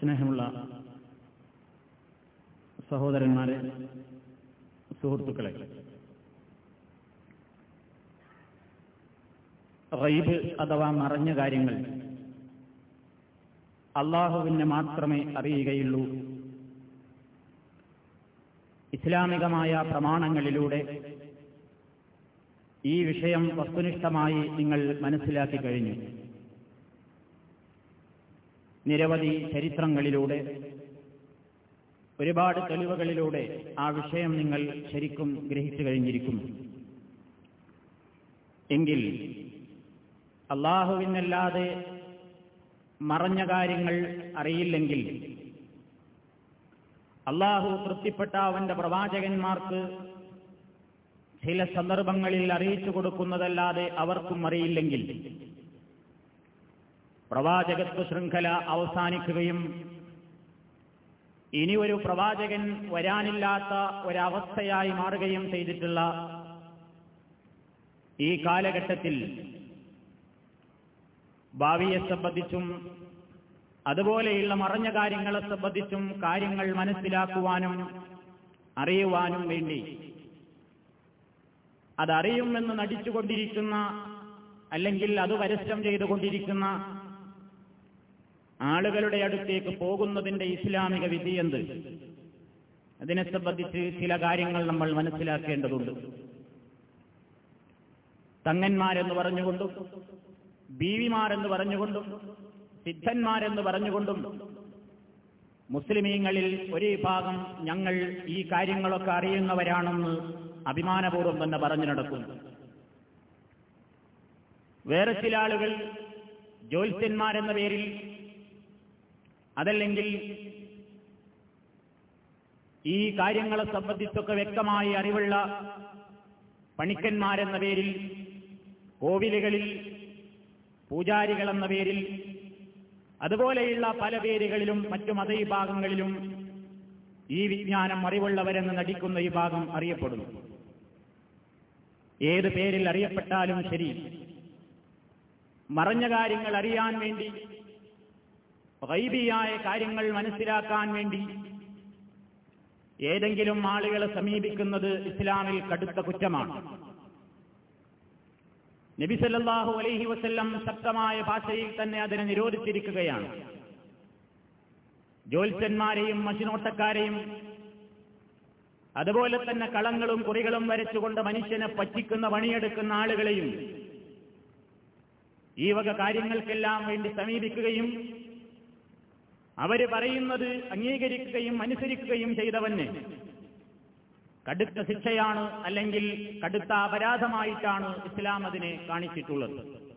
സ്നേഹമുള്ള സഹോദരന്മാരെ സുഹൃത്തുക്കളെ റൈബ് അഥവാ മറഞ്ഞ കാര്യങ്ങൾ അള്ളാഹുവിനെ മാത്രമേ അറിയുകയുള്ളൂ ഇസ്ലാമികമായ പ്രമാണങ്ങളിലൂടെ ഈ വിഷയം വസ്തുനിഷ്ഠമായി നിങ്ങൾ മനസ്സിലാക്കി കഴിഞ്ഞു നിരവധി ചരിത്രങ്ങളിലൂടെ ഒരുപാട് തെളിവുകളിലൂടെ ആ വിഷയം നിങ്ങൾ ശരിക്കും ഗ്രഹിച്ചു കഴിഞ്ഞിരിക്കുന്നു എങ്കിൽ അള്ളാഹുവിനല്ലാതെ മറഞ്ഞ കാര്യങ്ങൾ അറിയില്ലെങ്കിൽ അള്ളാഹു തൃപ്തിപ്പെട്ട അവന്റെ പ്രവാചകന്മാർക്ക് ചില സന്ദർഭങ്ങളിൽ അറിയിച്ചു കൊടുക്കുന്നതല്ലാതെ അവർക്കും അറിയില്ലെങ്കിൽ പ്രവാചകത്വ ശൃംഖല അവസാനിക്കുകയും ഇനി ഒരു പ്രവാചകൻ വരാനില്ലാത്ത ഒരവസ്ഥയായി മാറുകയും ചെയ്തിട്ടുള്ള ഈ കാലഘട്ടത്തിൽ ഭാവിയെ സംബന്ധിച്ചും അതുപോലെയുള്ള മറഞ്ഞ കാര്യങ്ങളെ സംബന്ധിച്ചും കാര്യങ്ങൾ മനസ്സിലാക്കുവാനും അറിയുവാനും വേണ്ടി അതറിയുമെന്ന് നടിച്ചുകൊണ്ടിരിക്കുന്ന അല്ലെങ്കിൽ അത് പരസ്യം ചെയ്തുകൊണ്ടിരിക്കുന്ന ആളുകളുടെ അടുത്തേക്ക് പോകുന്നതിന്റെ ഇസ്ലാമിക വിധി എന്ത് അതിനെ സംബന്ധിച്ച് ചില കാര്യങ്ങൾ നമ്മൾ മനസ്സിലാക്കേണ്ടതുണ്ട് തങ്ങന്മാരെന്ന് പറഞ്ഞുകൊണ്ടും ബീവിമാരെന്ന് പറഞ്ഞുകൊണ്ടും സിദ്ധന്മാരെന്ന് പറഞ്ഞുകൊണ്ടും മുസ്ലിമീങ്ങളിൽ ഒരു വിഭാഗം ഞങ്ങൾ ഈ കാര്യങ്ങളൊക്കെ അറിയുന്നവരാണെന്ന് അഭിമാനപൂർവ്വം തന്നെ പറഞ്ഞു നടക്കുന്നു വേറെ ചില ആളുകൾ ജ്യോത്സ്യന്മാരെന്ന പേരിൽ അതല്ലെങ്കിൽ ഈ കാര്യങ്ങളെ സംബന്ധിച്ചൊക്കെ വ്യക്തമായി അറിവുള്ള പണിക്കന്മാരെന്ന പേരിൽ കോവിലുകളിൽ പൂജാരികളെന്ന പേരിൽ അതുപോലെയുള്ള പല പേരുകളിലും മറ്റു മതവിഭാഗങ്ങളിലും ഈ വിജ്ഞാനം അറിവുള്ളവരെന്ന് നടിക്കുന്ന ഈ ഭാഗം അറിയപ്പെടുന്നു ഏത് പേരിൽ അറിയപ്പെട്ടാലും ശരി മറഞ്ഞ കാര്യങ്ങൾ അറിയാൻ വേണ്ടി വൈബിയായ കാര്യങ്ങൾ മനസ്സിലാക്കാൻ വേണ്ടി ഏതെങ്കിലും ആളുകളെ സമീപിക്കുന്നത് ഇസ്ലാമിൽ കടുത്ത കുറ്റമാണ് നബി സല്ലല്ലാഹു അലൈഹി വസല്ലം ശക്തമായ ഭാഷയിൽ തന്നെ അതിനെ നിരോധിച്ചിരിക്കുകയാണ് ജ്യോത്സ്യന്മാരെയും മഷിനോട്ടക്കാരെയും അതുപോലെ തന്നെ കളങ്ങളും കുറികളും വരച്ചുകൊണ്ട് മനുഷ്യനെ പറ്റിക്കുന്ന പണിയെടുക്കുന്ന ആളുകളെയും ഈ വക കാര്യങ്ങൾക്കെല്ലാം വേണ്ടി സമീപിക്കുകയും അവര് പറയുന്നത് അംഗീകരിക്കുകയും അനുസരിക്കുകയും ചെയ്തവന് കടുത്ത ശിക്ഷയാണ് അല്ലെങ്കിൽ കടുത്ത അപരാധമായിട്ടാണ് ഇസ്ലാം അതിനെ കാണിച്ചിട്ടുള്ളത്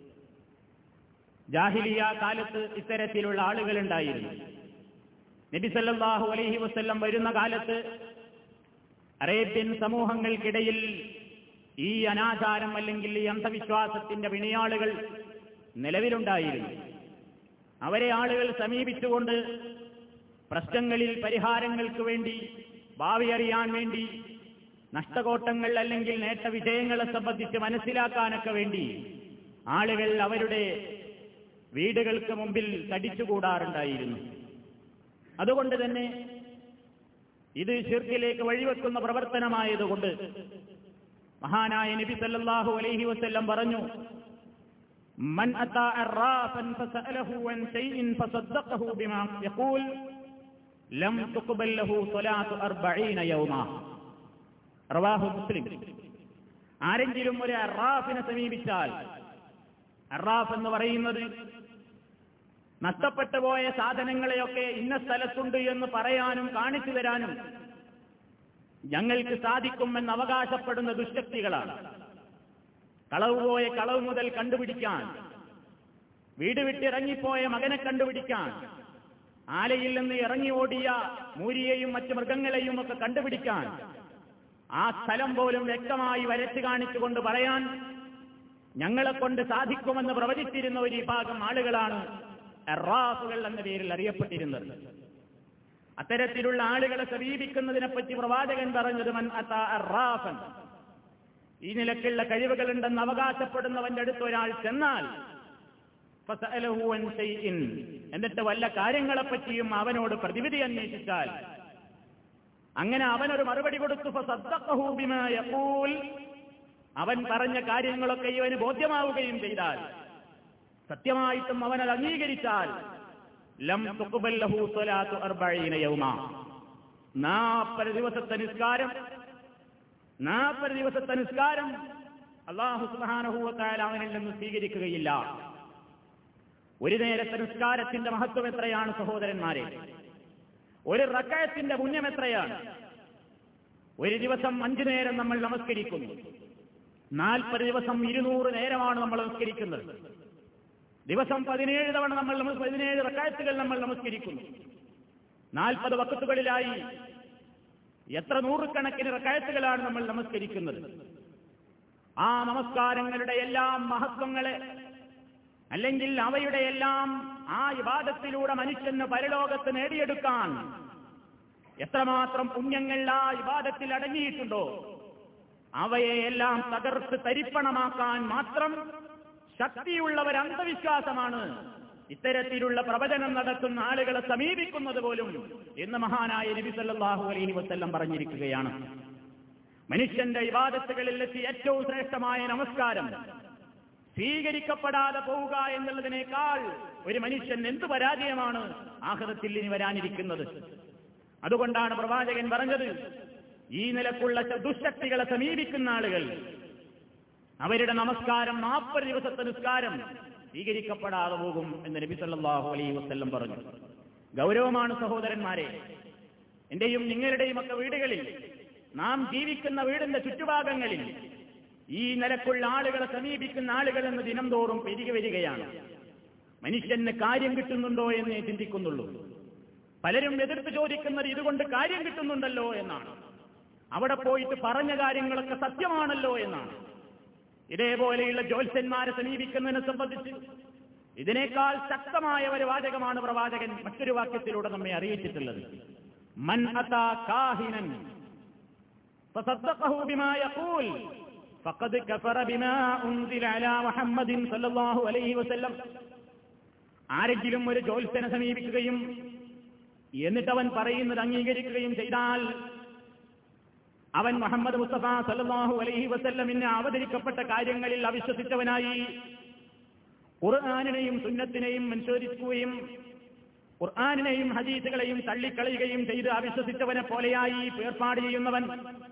ജാഹിലിയ കാലത്ത് ഇത്തരത്തിലുള്ള ആളുകളുണ്ടായിരുന്നു നബി സല്ലല്ലാഹു അലൈഹി വസല്ലം വരുന്ന കാലത്ത് അറേബ്യൻ സമൂഹങ്ങൾക്കിടയിൽ ഈ അനാചാരം അല്ലെങ്കിൽ ഈ അന്ധവിശ്വാസത്തിന്റെ പിണിയാളുകൾ നിലവിലുണ്ടായിരുന്നു അവരെ ആളുകൾ സമീപിച്ചുകൊണ്ട് പ്രശ്നങ്ങളിൽ പരിഹാരങ്ങൾക്ക് വേണ്ടി ഭാവി അറിയാൻ വേണ്ടി നഷ്ടകോട്ടങ്ങൾ അല്ലെങ്കിൽ നേട്ടവിജയങ്ങളെ സംബന്ധിച്ച് മനസ്സിലാക്കാനൊക്കെ വേണ്ടി ആളുകൾ അവരുടെ വീടുകൾക്ക് മുമ്പിൽ തടിച്ചുകൂടാറുണ്ടായിരുന്നു അതുകൊണ്ട് തന്നെ ഇത് ഷിർക്കിലേക്ക് വഴിവെക്കുന്ന പ്രവർത്തനമായതുകൊണ്ട് മഹാനായ നബി സല്ലല്ലാഹു അലൈഹി വസല്ലം പറഞ്ഞു من أتى عرافا فسأله عن شيء فصدقه بما يقول لم تقبل له صلاة أربعين يوما റവാഹു മുസ്ലിം ആരെങ്കിലും ഒരു അറാഫിനെ സമീപിച്ചാൽ അറാഫ് എന്ന് പറയുന്നത് നഷ്ടപ്പെട്ടു പോയ സാധനങ്ങളെയൊക്കെ ഇന്ന സ്ഥലത്തുണ്ട് എന്ന് പറയാനും കാണിച്ചു തരാനും ഞങ്ങൾക്ക് സാധിക്കുമെന്ന് അവകാശപ്പെടുന്ന ദുശക്തികളാണ് കളവ് പോയ കളവ് മുതൽ കണ്ടുപിടിക്കാൻ വീട് വിട്ടിറങ്ങിപ്പോയ മകനെ കണ്ടുപിടിക്കാൻ ആലയിൽ നിന്ന് ഇറങ്ങി ഓടിയ മൂരിയെയും മറ്റു മൃഗങ്ങളെയും ഒക്കെ കണ്ടുപിടിക്കാൻ ആ സ്ഥലം പോലും വ്യക്തമായി വരച്ചു കാണിച്ചുകൊണ്ട് പറയാൻ ഞങ്ങളെ കൊണ്ട് സാധിക്കുമെന്ന് പ്രവചിച്ചിരുന്ന ഒരു വിഭാഗം ആളുകളാണ് എറാഫുകൾ എന്ന പേരിൽ അറിയപ്പെട്ടിരുന്നത് അത്തരത്തിലുള്ള ആളുകളെ സമീപിക്കുന്നതിനെപ്പറ്റി പ്രവാചകൻ പറഞ്ഞത് മൻ അതാ അറാഫൻ ഈ നിലക്കുള്ള കഴിവുകളുണ്ടെന്ന് അവകാശപ്പെടുന്നവന്റെ അടുത്ത് ഒരാൾ ചെന്നാൽ ഫസഅലഹു അൻ ശൈഇൻ. എന്നിട്ട് വല്ല കാര്യങ്ങളെപ്പറ്റിയും അവനോട് പ്രതിവിധി അന്വേഷിച്ചാൽ അങ്ങനെ അവനൊരു മറുപടി കൊടുത്തു ഫസദ്ദഖഹു ബിമാ യഖൂൽ. അവൻ പറഞ്ഞ കാര്യങ്ങളൊക്കെ ഇവന് ബോധ്യമാവുകയും ചെയ്താൽ സത്യമായിട്ടും അവനത് അംഗീകരിച്ചാൽ ലം തുഖ്ബൽ ലഹു സ്വലാത്തു അർബഈന യൗമ നാൽപ്പത് ദിവസത്തെ നിസ്കാരം നാൽപ്പത് ദിവസത്തെ നിസ്കാരം അള്ളാഹു സുബാനഹൂവത്തായാൽ അവനിൽ നിന്ന് സ്വീകരിക്കുകയില്ല ഒരു നേരത്തെ നിസ്കാരത്തിന്റെ മഹത്വം എത്രയാണ് സഹോദരന്മാരെ ഒരു റക്കയത്തിന്റെ പുണ്യം എത്രയാണ് ഒരു ദിവസം അഞ്ചു നേരം നമ്മൾ നമസ്കരിക്കുന്നു നാൽപ്പത് ദിവസം ഇരുന്നൂറ് നേരമാണ് നമ്മൾ നമസ്കരിക്കുന്നത് ദിവസം പതിനേഴ് തവണ നമ്മൾ നമ- പതിനേഴ് റക്കായത്തുകൾ നമ്മൾ നമസ്കരിക്കുന്നു നാൽപ്പത് വക്കത്തുകളിലായി എത്ര നൂറുകണക്കിന് റക്കായത്തുകളാണ് നമ്മൾ നമസ്കരിക്കുന്നത് ആ നമസ്കാരങ്ങളുടെ എല്ലാം മഹത്വങ്ങളെ അല്ലെങ്കിൽ അവയുടെ എല്ലാം ആ വിവാദത്തിലൂടെ മനുഷ്യന് പരലോകത്ത് നേടിയെടുക്കാൻ എത്രമാത്രം പുണ്യങ്ങൾ ആ വിവാദത്തിൽ അടങ്ങിയിട്ടുണ്ടോ അവയെയെല്ലാം തകർത്ത് തരിപ്പണമാക്കാൻ മാത്രം ശക്തിയുള്ള ഒരു അന്ധവിശ്വാസമാണ് ഇത്തരത്തിലുള്ള പ്രവചനം നടത്തുന്ന ആളുകളെ സമീപിക്കുന്നത് പോലും എന്ന് മഹാനായ നബി സല്ലല്ലാഹു അലൈഹി വസല്ലം പറഞ്ഞിരിക്കുകയാണ് മനുഷ്യന്റെ ഇബാദത്തുകളിൽ എത്തി ഏറ്റവും ശ്രേഷ്ഠമായ നമസ്കാരം സ്വീകരിക്കപ്പെടാതെ പോവുക എന്നുള്ളതിനേക്കാൾ ഒരു മനുഷ്യൻ എന്ത് പരാജയമാണ് ആഹൃതത്തിൽ ഇനി വരാനിരിക്കുന്നത് അതുകൊണ്ടാണ് പ്രവാചകൻ പറഞ്ഞത് ഈ നിലക്കുള്ള ച- ദുശക്തികളെ സമീപിക്കുന്ന ആളുകൾ അവരുടെ നമസ്കാരം നാൽപ്പത് ദിവസത്തെ നിസ്കാരം സ്വീകരിക്കപ്പെടാതെ പോകും എന്ന് നബി സല്ലല്ലാഹു അലൈഹി വസല്ലം പറഞ്ഞു ഗൗരവമാണ് സഹോദരന്മാരെ എന്റെയും നിങ്ങളുടെയും ഒക്കെ വീടുകളിൽ നാം ജീവിക്കുന്ന വീടിന്റെ ചുറ്റുഭാഗങ്ങളിൽ ഈ നിലക്കുള്ള ആളുകളെ സമീപിക്കുന്ന ആളുകൾ എന്ന് ദിനം തോറും പെരുകി വരികയാണ് മനുഷ്യന് കാര്യം കിട്ടുന്നുണ്ടോ എന്നേ ചിന്തിക്കുന്നുള്ളൂ പലരും എതിർത്ത് ചോദിക്കുന്നത് ഇതുകൊണ്ട് കാര്യം കിട്ടുന്നുണ്ടല്ലോ എന്നാണ് അവിടെ പോയിട്ട് പറഞ്ഞ കാര്യങ്ങളൊക്കെ സത്യമാണല്ലോ എന്നാണ് ഇതേപോലെയുള്ള ജ്യോത്സ്യന്മാരെ സമീപിക്കുന്നതിനെ സംബന്ധിച്ച് ഇതിനേക്കാൾ ശക്തമായ ഒരു വാചകമാണ് പ്രവാചകൻ മറ്റൊരു വാക്യത്തിലൂടെ നമ്മെ അറിയിച്ചിട്ടുള്ളത് മൻ അതാ കാഹിനൻ فصدقه بما يقول فقد كفر بما أنزل على محمد صلى الله عليه وسلم ആരെങ്കിലും ഒരു ജ്യോത്സ്യനെ സമീപിക്കുകയും എന്നിട്ട് അവൻ പറയുന്നത് അംഗീകരിക്കുകയും ചെയ്താൽ അവൻ മുഹമ്മദ് മുസ്തഫ സല്ലല്ലാഹു അലൈഹി വസല്ലമിന് അവതരിക്കപ്പെട്ട കാര്യങ്ങളിൽ അവിശ്വസിച്ചവനായി ഖുർആാനിനെയും സുന്നത്തിനെയും അനുശോധിക്കുകയും ഖുർആാനിനെയും ഹദീസുകളെയും തള്ളിക്കളയുകയും ചെയ്ത് അവിശ്വസിച്ചവനെ പോലെയായി ഏർപ്പാട് ചെയ്യുന്നവൻ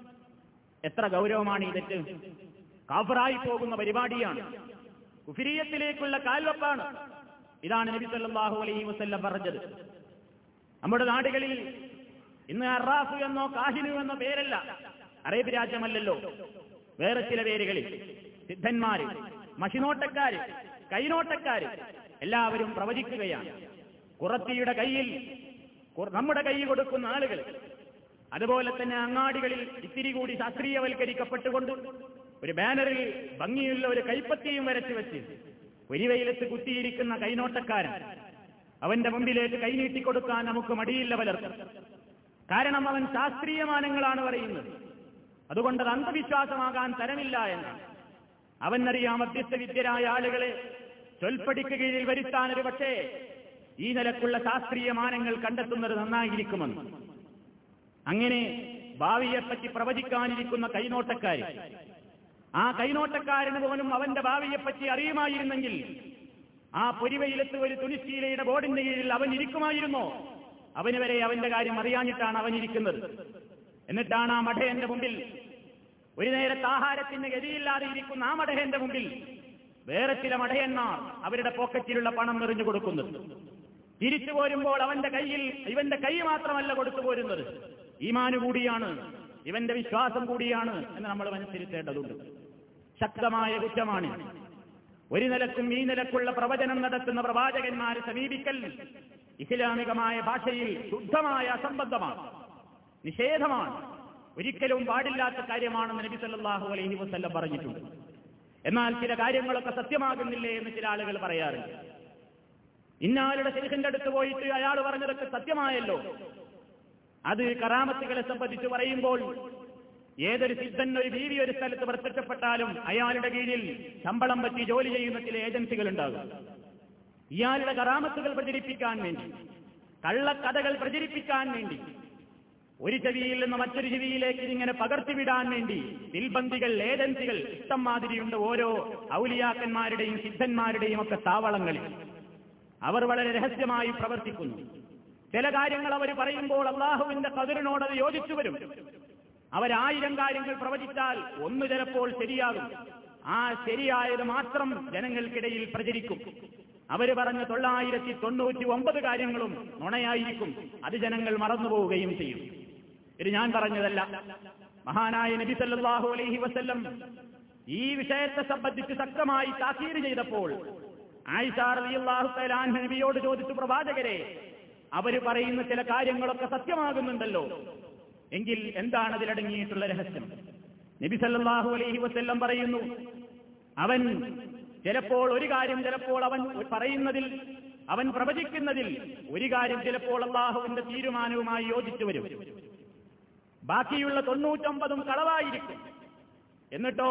എത്ര ഗൗരവമാണ് ഈ തെറ്റ് കാഫറായി പോകുന്ന പരിപാടിയാണ് കുഫിരിയത്തിലേക്കുള്ള കാൽവപ്പാണ് ഇതാണ് നബി സല്ലല്ലാഹു അലൈഹി വസല്ലം പറഞ്ഞത് നമ്മുടെ നാടുകളിൽ ഇന്ന് അറാഫു എന്നോ കാഹിനു എന്നോ പേരല്ല അറേബ്യ രാജ്യമല്ലല്ലോ വേറെ ചില പേരുകളിൽ സിദ്ധന്മാര് മഷിനോട്ടക്കാര് കൈനോട്ടക്കാര് എല്ലാവരും പ്രവചിക്കുകയാണ് കുറത്തിയുടെ കയ്യിൽ കു- നമ്മുടെ കൈ കൊടുക്കുന്ന ആളുകൾ അതുപോലെ തന്നെ അങ്ങാടികളിൽ ഇത്തിരി കൂടി ശാസ്ത്രീയവൽക്കരിക്കപ്പെട്ടുകൊണ്ട് ഒരു ബാനറിൽ ഭംഗിയുള്ള ഒരു കൈപ്പത്തിയും വരച്ചു വെച്ച് ഒരു വെയിലത്ത് കുത്തിയിരിക്കുന്ന കൈനോട്ടക്കാരൻ അവന്റെ മുമ്പിലേക്ക് കൈനീട്ടിക്കൊടുക്കാൻ നമുക്ക് മടിയില്ല പലർക്കും കാരണം അവൻ ശാസ്ത്രീയമാനങ്ങളാണ് പറയുന്നത് അതുകൊണ്ട് അത് അന്ധവിശ്വാസമാകാൻ തരമില്ല എന്നാണ് അവനറിയാം മധ്യസ്ഥ വിദ്യരായ ആളുകളെ ചൊൽപ്പടിക്ക് കീഴിൽ വരുത്താൻ ഒരു പക്ഷേ ഈ നിലക്കുള്ള ശാസ്ത്രീയ മാനങ്ങൾ കണ്ടെത്തുന്നത് നന്നായിരിക്കുമെന്ന് അങ്ങനെ ഭാവിയെപ്പറ്റി പ്രവചിക്കാനിരിക്കുന്ന കൈനോട്ടക്കാര് ആ കൈനോട്ടക്കാരന് പോലും അവന്റെ ഭാവിയെപ്പറ്റി അറിയുമായിരുന്നെങ്കിൽ ആ പൊരിവയിലത്ത് ഒരു തുണിശീലയുടെ ബോർഡിന്റെ കീഴിൽ അവൻ ഇരിക്കുമായിരുന്നോ അവന് വരെ അവന്റെ കാര്യം അറിയാഞ്ഞിട്ടാണ് അവൻ ഇരിക്കുന്നത് എന്നിട്ടാണ് ആ മഠയന്റെ മുമ്പിൽ ഒരു നേരത്തെ ആഹാരത്തിന് ഗതിയില്ലാതെ ഇരിക്കുന്ന ആ മഠയന്റെ മുമ്പിൽ വേറെ ചില മഠയന്മാർ അവരുടെ പോക്കറ്റിലുള്ള പണം എറിഞ്ഞു കൊടുക്കുന്നത് തിരിച്ചു പോരുമ്പോൾ അവന്റെ കയ്യിൽ ഇവന്റെ കൈ മാത്രമല്ല കൊടുത്തു പോരുന്നത് ഈമാന് കൂടിയാണ് ഇവന്റെ വിശ്വാസം കൂടിയാണ് എന്ന് നമ്മൾ മനസ്സിരുത്തേണ്ടതുണ്ട് ശക്തമായ കുറ്റമാണ് ഒരു നിലക്കും ഈ നിലക്കുള്ള പ്രവചനം നടത്തുന്ന പ്രവാചകന്മാരെ സമീപിക്കൽ ഇസ്ലാമികമായ ഭാഷയിൽ ശുദ്ധമായ അസംബന്ധമാണ് നിഷേധമാണ് ഒരിക്കലും പാടില്ലാത്ത കാര്യമാണെന്ന് നബി സല്ലല്ലാഹു അലൈഹി വസല്ലം പറഞ്ഞിട്ടുണ്ട് എന്നാൽ ചില കാര്യങ്ങളൊക്കെ സത്യമാകുന്നില്ലേ എന്ന് ചില ആളുകൾ പറയാറുണ്ട് ഇന്നാളുടെ ശേഖന്റെ അടുത്ത് പോയിട്ട് അയാൾ പറഞ്ഞതൊക്കെ സത്യമായല്ലോ അത് കറാമത്തുകളെ സംബന്ധിച്ച് പറയുമ്പോൾ ഏതൊരു സിദ്ധൻ ഒരു ബീവി ഒരു സ്ഥലത്ത് പ്രത്യക്ഷപ്പെട്ടാലും അയാളുടെ കീഴിൽ ശമ്പളം പറ്റി ജോലി ചെയ്യുന്ന ചില ഏജൻസികൾ ഉണ്ടാകും ഇയാളുടെ കറാമത്തുകൾ പ്രചരിപ്പിക്കാൻ വേണ്ടി കള്ളക്കഥകൾ പ്രചരിപ്പിക്കാൻ വേണ്ടി ഒരു ചെവിയിൽ നിന്ന് മറ്റൊരു ചെവിയിലേക്ക് ഇതിങ്ങനെ പകർത്തിവിടാൻ വേണ്ടി ദിൽബന്ദികൾ ഏജൻസികൾ ഇഷ്ടം മാതിരിയുണ്ട് ഓരോ ഔലിയാക്കന്മാരുടെയും സിദ്ധന്മാരുടെയും ഒക്കെ താവളങ്ങളിൽ അവർ വളരെ രഹസ്യമായി പ്രവർത്തിക്കുന്നു ചില കാര്യങ്ങൾ അവർ പറയുമ്പോൾ അള്ളാഹുവിന്റെ കതിരിനോട് അത് യോജിച്ചു വരും അവരായിരം കാര്യങ്ങൾ പ്രവചിച്ചാൽ ഒന്ന് ചിലപ്പോൾ ശരിയാകും ആ ശരിയായത് മാത്രം ജനങ്ങൾക്കിടയിൽ പ്രചരിക്കും അവര് പറഞ്ഞ തൊള്ളായിരത്തി തൊണ്ണൂറ്റി ഒമ്പത് കാര്യങ്ങളും നുണയായിരിക്കും അത് ജനങ്ങൾ മറന്നുപോവുകയും ചെയ്യും ഇത് ഞാൻ പറഞ്ഞതല്ല മഹാനായ നബി സല്ലല്ലാഹു അലൈഹി വസല്ലം ഈ വിഷയത്തെ സംബന്ധിച്ച് ശക്തമായി താക്കീര് ചെയ്തപ്പോൾ ആയിഷ റളിയല്ലാഹു തആല അൻഹ നബിയോട് ചോദിച്ചു പ്രവാചകരെ അവര് പറയുന്ന ചില കാര്യങ്ങളൊക്കെ സത്യമാകുന്നുണ്ടല്ലോ എങ്കിൽ എന്താണ് അതിലടങ്ങിയിട്ടുള്ള രഹസ്യം നബി സല്ലല്ലാഹു അലൈഹി വസല്ലം പറയുന്നു അവൻ ചിലപ്പോൾ ഒരു കാര്യം ചിലപ്പോൾ അവൻ പറയുന്നതിൽ അവൻ പ്രവചിക്കുന്നതിൽ ഒരു കാര്യം ചിലപ്പോൾ അള്ളാഹുവിന്റെ തീരുമാനവുമായി യോജിച്ചു വരും ബാക്കിയുള്ള തൊണ്ണൂറ്റൊമ്പതും കളവായിരിക്കും എന്നിട്ടോ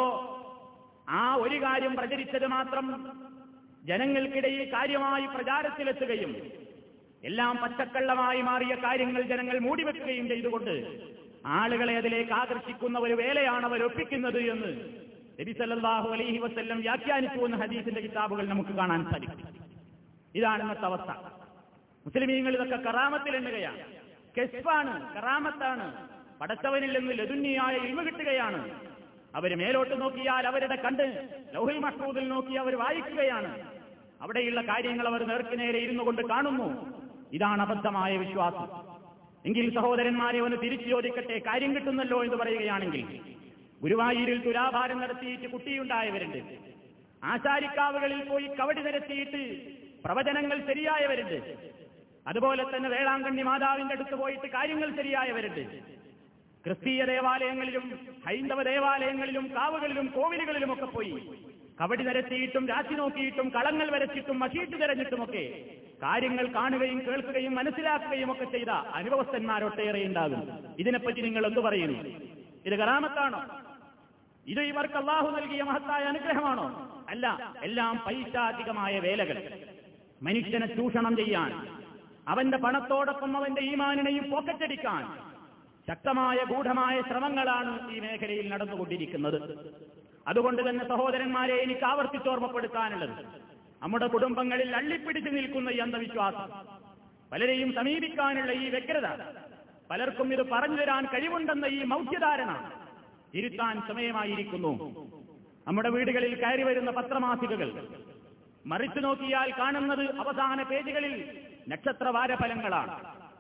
ആ ഒരു കാര്യം പ്രചരിച്ചത് മാത്രം ജനങ്ങൾക്കിടയിൽ കാര്യമായി പ്രചാരത്തിലെത്തുകയും എല്ലാം പച്ചക്കള്ളമായി മാറിയ കാര്യങ്ങൾ ജനങ്ങൾ മൂടിവെക്കുകയും ചെയ്തുകൊണ്ട് ആളുകളെ അതിലേക്ക് ആകർഷിക്കുന്ന ഒരു വേലയാണ് അവർ ഒപ്പിക്കുന്നത് എന്ന് നബി സല്ലല്ലാഹു അലൈഹി വസല്ലം വ്യാഖ്യാനിച്ചു എന്ന ഹദീസിന്റെ കിതാബുകൾ നമുക്ക് കാണാൻ സാധിക്കും ഇതാണ് ഇന്നത്തെ അവസ്ഥ മുസ്ലിമീങ്ങൾ ഇതൊക്കെ കറാമത്തിൽ എണ്ണുകയാണ് കെസ്ഫാണ് കറാമത്താണ് പടച്ചവനിൽ നിന്ന് ലതുന്യായ ഇൽമ കിട്ടുകയാണ് അവർ മേലോട്ട് നോക്കിയാൽ അവരുടെ കണ്ട് ലൗഹിൽ മഹ്മൂദിൽ നോക്കി അവർ വായിക്കുകയാണ് അവിടെയുള്ള കാര്യങ്ങൾ അവർ നേർക്കുനേരെ ഇരുന്നു കൊണ്ട് കാണുന്നു ഇതാണ് അബദ്ധമായ വിശ്വാസം എങ്കിൽ സഹോദരന്മാരെ ഒന്ന് തിരിച്ചു ചോദിക്കട്ടെ കാര്യം കിട്ടുന്നല്ലോ എന്ന് പറയുകയാണെങ്കിൽ ഗുരുവായൂരിൽ തുലാഭാരം നടത്തിയിട്ട് കുട്ടിയുണ്ടായവരുണ്ട് ആശാരിക്കാവുകളിൽ പോയി കവടി നിരത്തിയിട്ട് പ്രവചനങ്ങൾ ശരിയായവരുണ്ട് അതുപോലെ തന്നെ വേളാങ്കണ്ണി മാതാവിന്റെ അടുത്ത് പോയിട്ട് കാര്യങ്ങൾ ശരിയായവരുണ്ട് ക്രിസ്തീയ ദേവാലയങ്ങളിലും ഹൈന്ദവ ദേവാലയങ്ങളിലും കാവുകളിലും കോവിലുകളിലുമൊക്കെ പോയി കബഡി നിരത്തിയിട്ടും രാശി നോക്കിയിട്ടും കളങ്ങൾ വരച്ചിട്ടും മഷീട്ട് തിരഞ്ഞിട്ടുമൊക്കെ കാര്യങ്ങൾ കാണുകയും കേൾക്കുകയും മനസ്സിലാക്കുകയും ഒക്കെ ചെയ്ത അനുഭവസ്ഥന്മാരൊട്ടേറെ ഉണ്ടാകും ഇതിനെപ്പറ്റി നിങ്ങൾ എന്തു പറയുന്നു ഇത് കറാമത്താണോ ഇത് ഇവർക്ക് അള്ളാഹു നൽകിയ മഹത്തായ അനുഗ്രഹമാണോ അല്ല എല്ലാം പൈശാചികമായ വേലകൾ മനുഷ്യനെ ചൂഷണം ചെയ്യാൻ അവന്റെ പണത്തോടൊപ്പം അവന്റെ ഈമാനിനെയും പോക്കറ്റടിക്കാൻ ശക്തമായ ഗൂഢമായ ശ്രമങ്ങളാണ് ഈ മേഖലയിൽ നടന്നുകൊണ്ടിരിക്കുന്നത് അതുകൊണ്ട് തന്നെ സഹോദരന്മാരെ എനിക്ക് ആവർത്തിച്ചോർമ്മപ്പെടുത്താനുള്ളത് നമ്മുടെ കുടുംബങ്ങളിൽ അള്ളിപ്പിടിച്ചു നിൽക്കുന്ന ഈ അന്ധവിശ്വാസം പലരെയും സമീപിക്കാനുള്ള ഈ വ്യഗ്രത പലർക്കും ഇത് പറഞ്ഞു തരാൻ കഴിവുണ്ടെന്ന ഈ മൗഖ്യധാരണ ഇരുത്താൻ സമയമായിരിക്കുന്നു നമ്മുടെ വീടുകളിൽ കയറി വരുന്ന പത്രമാസികകൾ മറിച്ചു നോക്കിയാൽ കാണുന്നത് അവസാന പേജുകളിൽ നക്ഷത്രവാരഫലങ്ങളാണ്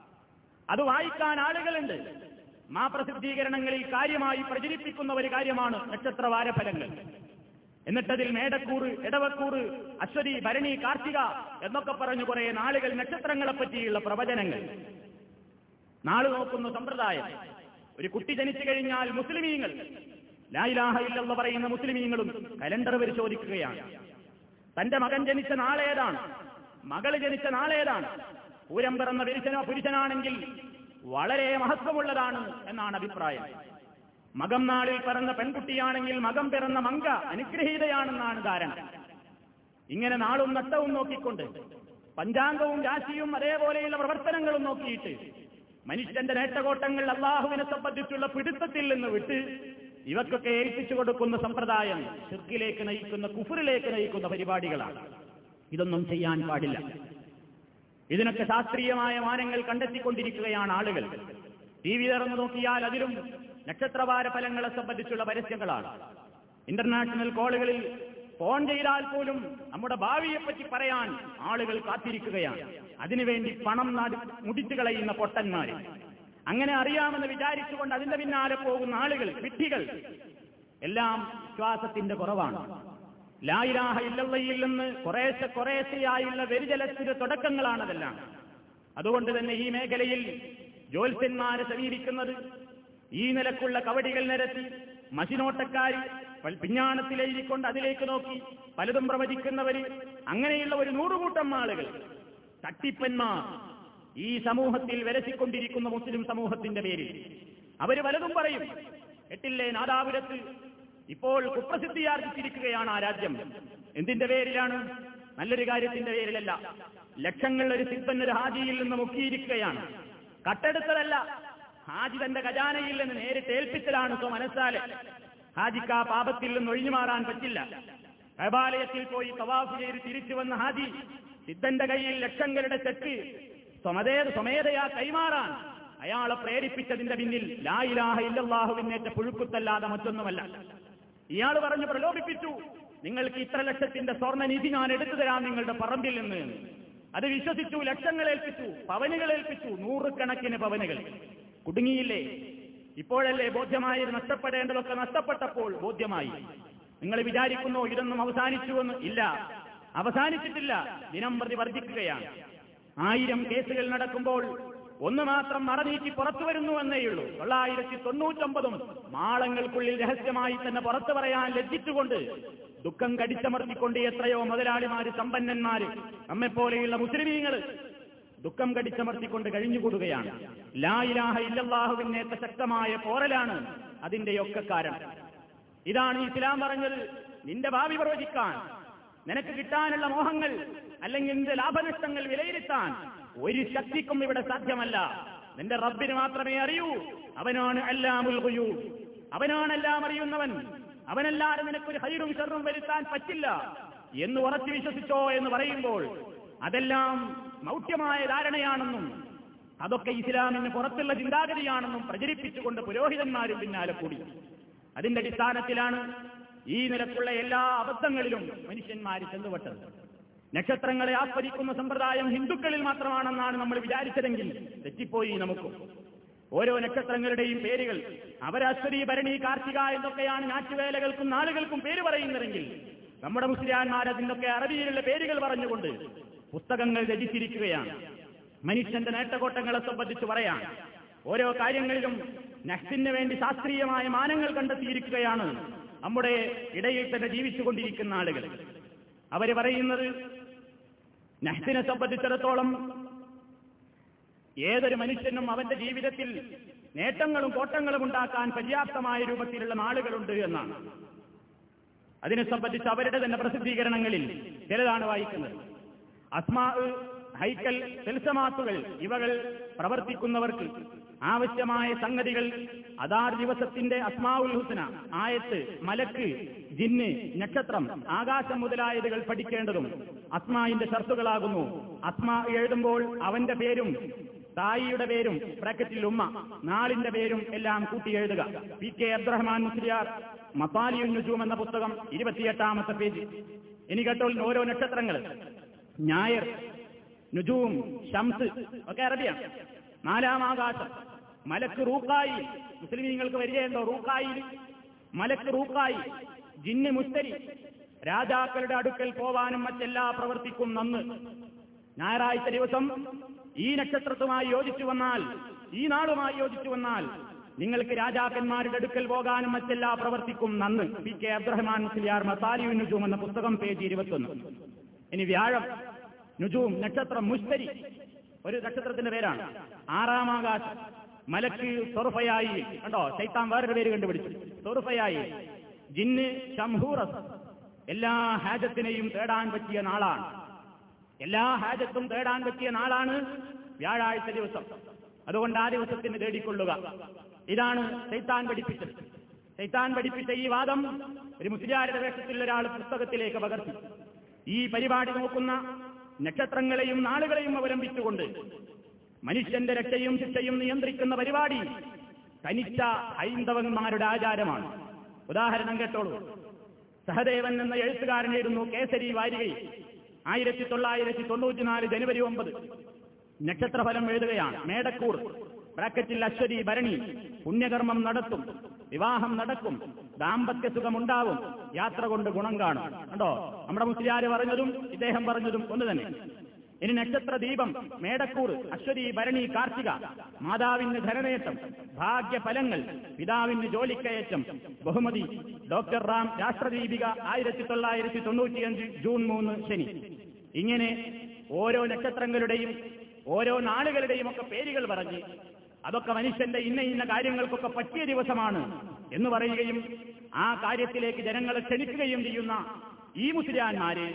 അത് വായിക്കാൻ ആളുകളുണ്ട് മാ പ്രസിദ്ധീകരണങ്ങളിൽ കാര്യമായി പ്രചരിപ്പിക്കുന്ന ഒരു കാര്യമാണ് നക്ഷത്രവാരഫലങ്ങൾ എന്നിട്ടതിൽ മേടക്കൂറ് ഇടവക്കൂറ് അശ്വതി ഭരണി കാർത്തിക എന്നൊക്കെ പറഞ്ഞു കുറെ നാളുകൾ നക്ഷത്രങ്ങളെ പറ്റിയുള്ള പ്രവചനങ്ങൾ നാള് നോക്കുന്ന സമ്പ്രദായം ഒരു കുട്ടി ജനിച്ചു കഴിഞ്ഞാൽ മുസ്ലിമീങ്ങൾ ലായിലാഹ ഇല്ലെന്ന് പറയുന്ന മുസ്ലിമീങ്ങളും കലണ്ടർ പരിശോധിക്കുകയാണ് തന്റെ മകൻ ജനിച്ച നാളേതാണ് മകള് ജനിച്ച നാളേതാണ് പൂരം പിറന്ന പുരുഷനോ പുരുഷനാണെങ്കിൽ വളരെ മഹത്വമുള്ളതാണ് എന്നാണ് അഭിപ്രായം മകം നാളിൽ പിറന്ന പെൺകുട്ടിയാണെങ്കിൽ മകം പിറന്ന മങ്ക അനുഗ്രഹീതയാണെന്നാണ് ധാരണ ഇങ്ങനെ നാളും നട്ടവും നോക്കിക്കൊണ്ട് പഞ്ചാംഗവും രാശിയും അതേപോലെയുള്ള പ്രവർത്തനങ്ങളും നോക്കിയിട്ട് മനുഷ്യന്റെ നേട്ടകോട്ടങ്ങൾ അള്ളാഹുവിനെ സംബന്ധിച്ചുള്ള പിടുത്തത്തിൽ നിന്ന് വിട്ട് ഇവക്കൊക്കെ ഏൽപ്പിച്ചു കൊടുക്കുന്ന സമ്പ്രദായം ഷിർക്കിലേക്ക് നയിക്കുന്ന കുഫറിലേക്ക് നയിക്കുന്ന പരിപാടികളാണ് ഇതൊന്നും ചെയ്യാൻ പാടില്ല ഇതിനൊക്കെ ശാസ്ത്രീയമായ മാനങ്ങൾ കണ്ടെത്തിക്കൊണ്ടിരിക്കുകയാണ് ആളുകൾ ടി വി തുറന്നു നോക്കിയാൽ അതിലും നക്ഷത്രവാര ഫലങ്ങളെ സംബന്ധിച്ചുള്ള പരസ്യങ്ങളാണ് ഇന്റർനാഷണൽ കോളുകളിൽ ഫോൺ ചെയ്താൽ പോലും നമ്മുടെ ഭാവിയെപ്പറ്റി പറയാൻ ആളുകൾ കാത്തിരിക്കുകയാണ് അതിനുവേണ്ടി പണം നാടി മുടിച്ചു കളയുന്ന പൊട്ടന്മാര് അങ്ങനെ അറിയാമെന്ന് വിചാരിച്ചുകൊണ്ട് അതിന്റെ പിന്നാലെ പോകുന്ന ആളുകൾ വിഡ്ഢികൾ എല്ലാം വിശ്വാസത്തിന്റെ കുറവാണ് ലായിലാഹ ഇല്ലയിൽ നിന്ന് കുറേശ്ശെ കുറേശ്ശെയായുള്ള വ്യതിചലത്തിന്റെ തുടക്കങ്ങളാണതെല്ലാം അതുകൊണ്ട് തന്നെ ഈ മേഖലയിൽ ജ്യോത്സ്യന്മാരെ സമീപിക്കുന്നത് ഈ നിലക്കുള്ള കവടികൾ നിരത്തി മഷിനോട്ടക്കാരി പിഞ്ഞാണത്തിലെഴുതിക്കൊണ്ട് അതിലേക്ക് നോക്കി പലതും പ്രവചിക്കുന്നവര് അങ്ങനെയുള്ള ഒരു നൂറുകൂട്ടം ആളുകൾ തട്ടിപ്പന്മാർ ഈ സമൂഹത്തിൽ വരച്ചിക്കൊണ്ടിരിക്കുന്ന മുസ്ലിം സമൂഹത്തിന്റെ പേരിൽ അവര് പലതും പറയും എട്ടില്ലേ നാദാപുരത്ത് ഇപ്പോൾ കുപ്രസിദ്ധിയാർജിച്ചിരിക്കുകയാണ് ആ രാജ്യം എന്തിന്റെ പേരിലാണ് നല്ലൊരു കാര്യത്തിന്റെ പേരിലല്ല ലക്ഷങ്ങൾ ഒരു സിദ്ധൻ ഒരു ഹാജിയിൽ നിന്ന് മുക്കിയിരിക്കുകയാണ് കട്ടെടുത്തതല്ല ഹാജി തന്റെ ഖജാനയിൽ നിന്ന് നേരിട്ട് ഏൽപ്പിച്ചതാണ് സ്വ മനസ്സാലെ ഹാജിക്ക് ആ പാപത്തിൽ നിന്ന് ഒഴിഞ്ഞു മാറാൻ പറ്റില്ല കൈബാലയത്തിൽ പോയി തവാഫ് ചെയ്ത് തിരിച്ചു വന്ന ഹാജി സിദ്ധന്റെ കയ്യിൽ ലക്ഷങ്ങളുടെ ചെക്ക് സ്വമതേ സ്വമേധയാ കൈമാറാൻ അയാളെ പ്രേരിപ്പിച്ചതിന്റെ പിന്നിൽ ലായിലാഹ ഇല്ലല്ലാഹുവിനേറ്റ പുഴുക്കുത്തല്ലാതെ മറ്റൊന്നുമല്ല ഇയാൾ പറഞ്ഞു പ്രലോഭിപ്പിച്ചു നിങ്ങൾക്ക് ഇത്ര ലക്ഷത്തിന്റെ സ്വർണ്ണനിധി ഞാൻ എടുത്തു തരാം നിങ്ങളുടെ പറമ്പിൽ നിന്ന് അത് വിശ്വസിച്ചു ലക്ഷങ്ങൾ ഏൽപ്പിച്ചു പവനുകൾ ഏൽപ്പിച്ചു നൂറുകണക്കിന് പവനുകൾ കുടുങ്ങിയില്ലേ ഇപ്പോഴല്ലേ ബോധ്യമായത് നഷ്ടപ്പെടേണ്ടതൊക്കെ നഷ്ടപ്പെട്ടപ്പോൾ ബോധ്യമായി നിങ്ങൾ വിചാരിക്കുന്നു ഇതൊന്നും അവസാനിച്ചുവെന്ന് ഇല്ല അവസാനിച്ചിട്ടില്ല ദിനം പ്രതി വർദ്ധിക്കുകയാണ് ആയിരം കേസുകൾ നടക്കുമ്പോൾ ഒന്ന് മാത്രം മറനീക്കി പുറത്തു വരുന്നു എന്നേയുള്ളൂ തൊള്ളായിരത്തി തൊണ്ണൂറ്റൊമ്പതും മാളങ്ങൾക്കുള്ളിൽ രഹസ്യമായി തന്നെ പുറത്തു പറയാൻ ലജ്ജിച്ചുകൊണ്ട് ദുഃഖം കടിച്ചമർത്തിക്കൊണ്ട് എത്രയോ മുതലാളിമാര് സമ്പന്നന്മാര് നമ്മെപ്പോലെയുള്ള മുസ്ലിമീങ്ങൾ ദുഃഖം കടിച്ചമർത്തിക്കൊണ്ട് കഴിഞ്ഞുകൂടുകയാണ് ലായിലാഹ ഇല്ലല്ലാഹുവിനേറ്റ ശക്തമായ പോറലാണ് അതിന്റെയൊക്കെ കാരണം ഇതാണ് ഇസ്ലാം പറഞ്ഞത് നിന്റെ ഭാവി പ്രവചിക്കാൻ നിനക്ക് കിട്ടാനുള്ള മോഹങ്ങൾ അല്ലെങ്കിൽ നിന്റെ ലാഭനഷ്ടങ്ങൾ വിലയിരുത്താൻ ഒരു ശക്തിക്കും ഇവിടെ സാധ്യമല്ല നിന്റെ റബ്ബിന് മാത്രമേ അറിയൂ അവനാണ് എല്ലാം ഉൾകൊയ്യൂ അവനാണ് എല്ലാം അറിയുന്നവൻ അവനല്ലാതെ നിനക്കൊരു ഹൈറും ഷെറും വരുത്താൻ പറ്റില്ല എന്ന് ഉറച്ചു വിശ്വസിച്ചോ എന്ന് പറയുമ്പോൾ അതെല്ലാം മൗഢ്യമായ ധാരണയാണെന്നും അതൊക്കെ ഇസ്ലാമിന് പുറത്തുള്ള ചിന്താഗതിയാണെന്നും പ്രചരിപ്പിച്ചുകൊണ്ട് പുരോഹിതന്മാരും പിന്നാലെ കൂടി അതിന്റെ അടിസ്ഥാനത്തിലാണ് ഈ നിലക്കുള്ള എല്ലാ അബദ്ധങ്ങളിലും മനുഷ്യന്മാർ ചെന്നുപെട്ടത് നക്ഷത്രങ്ങളെ ആസ്വദിക്കുന്ന സമ്പ്രദായം ഹിന്ദുക്കളിൽ മാത്രമാണെന്നാണ് നമ്മൾ വിചാരിച്ചതെങ്കിൽ തെറ്റിപ്പോയി നമുക്കും ഓരോ നക്ഷത്രങ്ങളുടെയും പേരുകൾ അവരശ്വരി ഭരണി കാർത്തിക എന്നൊക്കെയാണ് ഞാറ്റുവേലകൾക്കും നാളുകൾക്കും പേര് പറയുന്നതെങ്കിൽ നമ്മുടെ മുസ്ലിയാന്മാർ അതിനൊക്കെ അറബിയിലുള്ള പേരുകൾ പറഞ്ഞുകൊണ്ട് പുസ്തകങ്ങൾ രചിച്ചിരിക്കുകയാണ് മനുഷ്യന്റെ നേട്ടകോട്ടങ്ങളെ സംബന്ധിച്ച് പറയാൻ ഓരോ കാര്യങ്ങളിലും നഹ്സിന് വേണ്ടി ശാസ്ത്രീയമായ മാനങ്ങൾ കണ്ടെത്തിയിരിക്കുകയാണ് നമ്മുടെ ഇടയിൽ തന്നെ ജീവിച്ചുകൊണ്ടിരിക്കുന്ന ആളുകൾ അവര് പറയുന്നത് നഹ്സിനെ സംബന്ധിച്ചിടത്തോളം ഏതൊരു മനുഷ്യനും അവന്റെ ജീവിതത്തിൽ നേട്ടങ്ങളും കോട്ടങ്ങളും ഉണ്ടാക്കാൻ പര്യാപ്തമായ രൂപത്തിലുള്ള നാളുകളുണ്ട് എന്നാണ് അതിനെ സംബന്ധിച്ച് അവരുടെ തന്നെ പ്രസിദ്ധീകരണങ്ങളിൽ ചിലതാണ് വായിക്കുന്നത് അസ്മാ ഹൈക്കൽ സെൽസമാത്തുകൾ ഇവകൾ പ്രവർത്തിക്കുന്നവർക്ക് ആവശ്യമായ സംഗതികൾ അതാർ ദിവസത്തിന്റെ അസ്മാവുൽ ഹുസ്ന ആയത്ത് മലക്ക് ജിന്ന് നക്ഷത്രം ആകാശം മുതലായതുകൾ പഠിക്കേണ്ടതും അസ്മായിന്റെ ഷർത്തുകളാകുന്നു അസ്മാ എഴുതുമ്പോൾ അവന്റെ പേരും തായിയുടെ പേരും ബ്രാക്കറ്റിൽ ഉമ്മ നാളിന്റെ പേരും എല്ലാം കൂട്ടി എഴുതുക പി കെ അബ്ദുറഹ്മാൻ മുസ്ലിയാർ മസാലിയുൻ നുജൂം എന്ന പുസ്തകം ഇരുപത്തിയെട്ടാമത്തെ പേജ് ഇനി കേട്ടോൾ ഓരോ നക്ഷത്രങ്ങൾ ഞായർ നുജൂം ഷംസ് ഒക്കെ അറബിയാണ് നാലാം ആകാശം മലക്ക് റൂക്കായി മുസ്ലിമീങ്ങൾക്ക് വരികയുണ്ടോ റൂക്കായി മലക്ക് റൂക്കായി ജിന്ന് മുസ്തരി രാജാക്കളുടെ അടുക്കൽ പോവാനും മറ്റെല്ലാ പ്രവർത്തിക്കും നന്ന് ഞായറാഴ്ച ദിവസം ഈ നക്ഷത്രത്തുമായി യോജിച്ചു വന്നാൽ ഈ നാളുമായി യോജിച്ചു വന്നാൽ നിങ്ങൾക്ക് രാജാക്കന്മാരുടെ അടുക്കൽ പോകാനും മറ്റെല്ലാ പ്രവർത്തിക്കും നന്ന് പി കെ അബ്ദുറഹ്മാൻ മുസ്ലിയാർ മസാലിയു നുജൂം എന്ന പുസ്തകം പേജ് ഇരുപത്തൊന്ന് ഇനി വ്യാഴം നുജൂം നക്ഷത്രം മുസ്തരി ഒരു നക്ഷത്രത്തിന്റെ പേരാണ് ആറാം ആകാശം മലക്ക് സൊറുഫയായി കണ്ടോ ചൈത്താൻ വേറൊരു പേര് കണ്ടുപിടിച്ചു സൊറുഫയായി ജിന്ന് ഷംഹൂറസ് എല്ലാ ഹാജത്തിനെയും തേടാൻ പറ്റിയ നാളാണ് എല്ലാ ഹാജത്തും തേടാൻ പറ്റിയ നാളാണ് വ്യാഴാഴ്ച ദിവസം അതുകൊണ്ട് ആ ദിവസത്തിന് തേടിക്കൊള്ളുക ഇതാണ് ചൈത്താൻ പഠിപ്പിച്ചത് ചൈത്താൻ പഠിപ്പിച്ച ഈ വാദം ഒരു മുസ്ലിയാരുടെ വേഷത്തിൽ ഒരാൾ പുസ്തകത്തിലേക്ക് പകർത്തി ഈ പരിപാടി നോക്കുന്ന നക്ഷത്രങ്ങളെയും നാളുകളെയും അവലംബിച്ചുകൊണ്ട് മനുഷ്യന്റെ രക്ഷയും ശിക്ഷയും നിയന്ത്രിക്കുന്ന പരിപാടി തനിച്ച ഹൈന്ദവന്മാരുടെ ആചാരമാണ് ഉദാഹരണം കേട്ടോളൂ സഹദേവൻ എന്ന എഴുത്തുകാരനായിരുന്നു കേസരി വാരികയിൽ ആയിരത്തി തൊള്ളായിരത്തി തൊണ്ണൂറ്റിനാല് ജനുവരി ഒമ്പത് നക്ഷത്രഫലം എഴുതുകയാണ് മേടക്കൂർ ബ്രാക്കറ്റിൽ അശ്വതി ഭരണി പുണ്യകർമ്മം നടത്തും വിവാഹം നടക്കും ദാമ്പത്യ സുഖമുണ്ടാവും യാത്ര കൊണ്ട് ഗുണം കാണും കണ്ടോ നമ്മുടെ മുസ്ലിയാര് പറഞ്ഞതും ഇദ്ദേഹം പറഞ്ഞതും ഒന്ന് തന്നെ ഇനി നക്ഷത്ര ദീപം മേടക്കൂർ അശ്വതി ഭരണി കാർത്തിക മാതാവിന് ധനനേട്ടം ഭാഗ്യഫലങ്ങൾ പിതാവിന് ജോലിക്കയറ്റം ബഹുമതി ഡോക്ടർ റാം രാഷ്ട്രദീപിക ആയിരത്തി തൊള്ളായിരത്തി തൊണ്ണൂറ്റിയഞ്ച് ജൂൺ മൂന്ന് ശനി ഇങ്ങനെ ഓരോ നക്ഷത്രങ്ങളുടെയും ഓരോ നാളുകളുടെയും ഒക്കെ പേരുകൾ പറഞ്ഞ് അതൊക്കെ മനുഷ്യന്റെ ഇന്ന ഇന്ന കാര്യങ്ങൾക്കൊക്കെ പറ്റിയ ദിവസമാണ് എന്ന് പറയുകയും ആ കാര്യത്തിലേക്ക് ജനങ്ങളെ ക്ഷണിക്കുകയും ചെയ്യുന്ന ഈ മുസ്ലിയാന്മാര്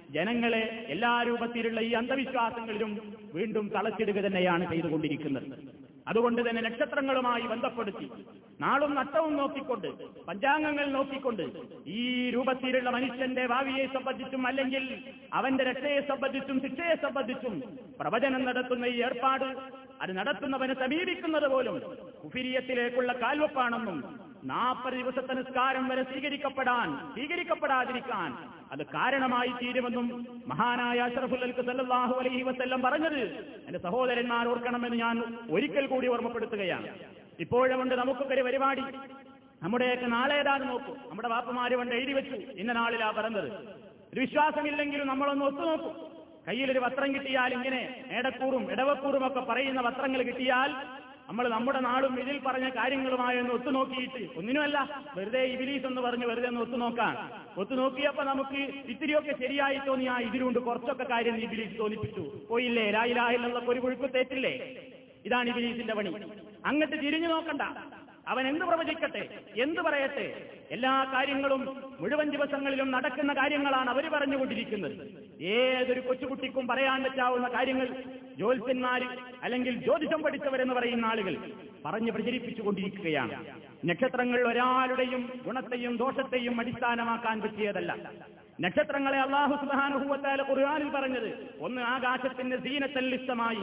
ജനങ്ങളെ എല്ലാ രൂപത്തിലുള്ള ഈ അന്ധവിശ്വാസങ്ങളിലും വീണ്ടും തളച്ചിടുക തന്നെയാണ് ചെയ്തുകൊണ്ടിരിക്കുന്നത് അതുകൊണ്ട് തന്നെ നക്ഷത്രങ്ങളുമായി ബന്ധപ്പെടുത്തി നാളും നട്ടവും നോക്കിക്കൊണ്ട് പഞ്ചാംഗങ്ങൾ നോക്കിക്കൊണ്ട് ഈ രൂപത്തിലുള്ള മനുഷ്യന്റെ ഭാവിയെ സംബന്ധിച്ചും അല്ലെങ്കിൽ അവന്റെ രക്ഷയെ സംബന്ധിച്ചും ശിക്ഷയെ സംബന്ധിച്ചും പ്രവചനം നടത്തുന്ന ഈ ഏർപ്പാട് അത് നടത്തുന്നവനെ സമീപിക്കുന്നത് പോലും കുഫിരിയത്തിലേക്കുള്ള കാൽവപ്പാണെന്നും നാൽപ്പത് ദിവസത്തെ നിസ്കാരം വരെ സ്വീകരിക്കപ്പെടാൻ സ്വീകരിക്കപ്പെടാതിരിക്കാൻ അത് കാരണമായി തീരുമെന്നും മഹാനായ അഷ്റഫുല്ലൽക്ക് സല്ലല്ലാഹു അലൈഹി വസല്ലം പറഞ്ഞത് എന്റെ സഹോദരന്മാർ ഓർക്കണമെന്ന് ഞാൻ ഒരിക്കൽ കൂടി ഓർമ്മപ്പെടുത്തുകയാണ് ഇപ്പോഴുമുണ്ട് നമുക്കൊക്കെ ഒരു പരിപാടി നമ്മുടെയൊക്കെ നാളെ ഏതാന്ന് നോക്കൂ നമ്മുടെ വാപ്പമാര് കൊണ്ട് എഴുതി വെച്ചു ഇന്ന നാളിലാ പറഞ്ഞത് ഒരു വിശ്വാസമില്ലെങ്കിലും നമ്മളൊന്ന് ഒത്തുനോക്കും കയ്യിലൊരു വസ്ത്രം കിട്ടിയാൽ ഇങ്ങനെ ഏടക്കൂറും ഇടവക്കൂറും ഒക്കെ പറയുന്ന വസ്ത്രങ്ങൾ കിട്ടിയാൽ നമ്മൾ നമ്മുടെ നാടും ഇതിൽ പറഞ്ഞ കാര്യങ്ങളുമായി ഒന്ന് ഒത്തുനോക്കിയിട്ട് ഒന്നിനുമല്ല വെറുതെ ഇബിലീസ് എന്ന് പറഞ്ഞ് വെറുതെ ഒന്ന് ഒത്തുനോക്കാൻ ഒത്തുനോക്കിയപ്പോ നമുക്ക് ഇത്തിരിയൊക്കെ ശരിയായി തോന്നി ആ ഇതിലുണ്ട് കുറച്ചൊക്കെ കാര്യം ഇബിലീസ് തോന്നിപ്പിച്ചു പോയില്ലേ രായിലാഹിലുള്ള ഒരു കുഴുക്ക് തേറ്റില്ലേ ഇതാണ് ഇബിലീസിന്റെ പണി അങ്ങട്ട് തിരിഞ്ഞു നോക്കണ്ട അവൻ എന്ത് പ്രവചിക്കട്ടെ എന്ത് പറയട്ടെ എല്ലാ കാര്യങ്ങളും മുഴുവൻ ദിവസങ്ങളിലും നടക്കുന്ന കാര്യങ്ങളാണ് അവർ പറഞ്ഞുകൊണ്ടിരിക്കുന്നത് ഏതൊരു കൊച്ചുകുട്ടിക്കും പറയാൻ പറ്റാവുന്ന കാര്യങ്ങൾ ജ്യോത്സ്യന്മാര് അല്ലെങ്കിൽ ജ്യോതിഷം പഠിച്ചവരെന്ന് പറയുന്ന ആളുകൾ പറഞ്ഞു പ്രചരിപ്പിച്ചുകൊണ്ടിരിക്കുകയാണ് നക്ഷത്രങ്ങൾ ഒരാളുടെയും ഗുണത്തെയും ദോഷത്തെയും അടിസ്ഥാനമാക്കാൻ പറ്റിയതല്ല നക്ഷത്രങ്ങളെ അള്ളാഹു സുബാനുഭൂവത്താല ഖുർആാനിൽ പറഞ്ഞത് ഒന്ന് ആകാശത്തിന്റെ സീനത്തല്ലിഷ്ടമായി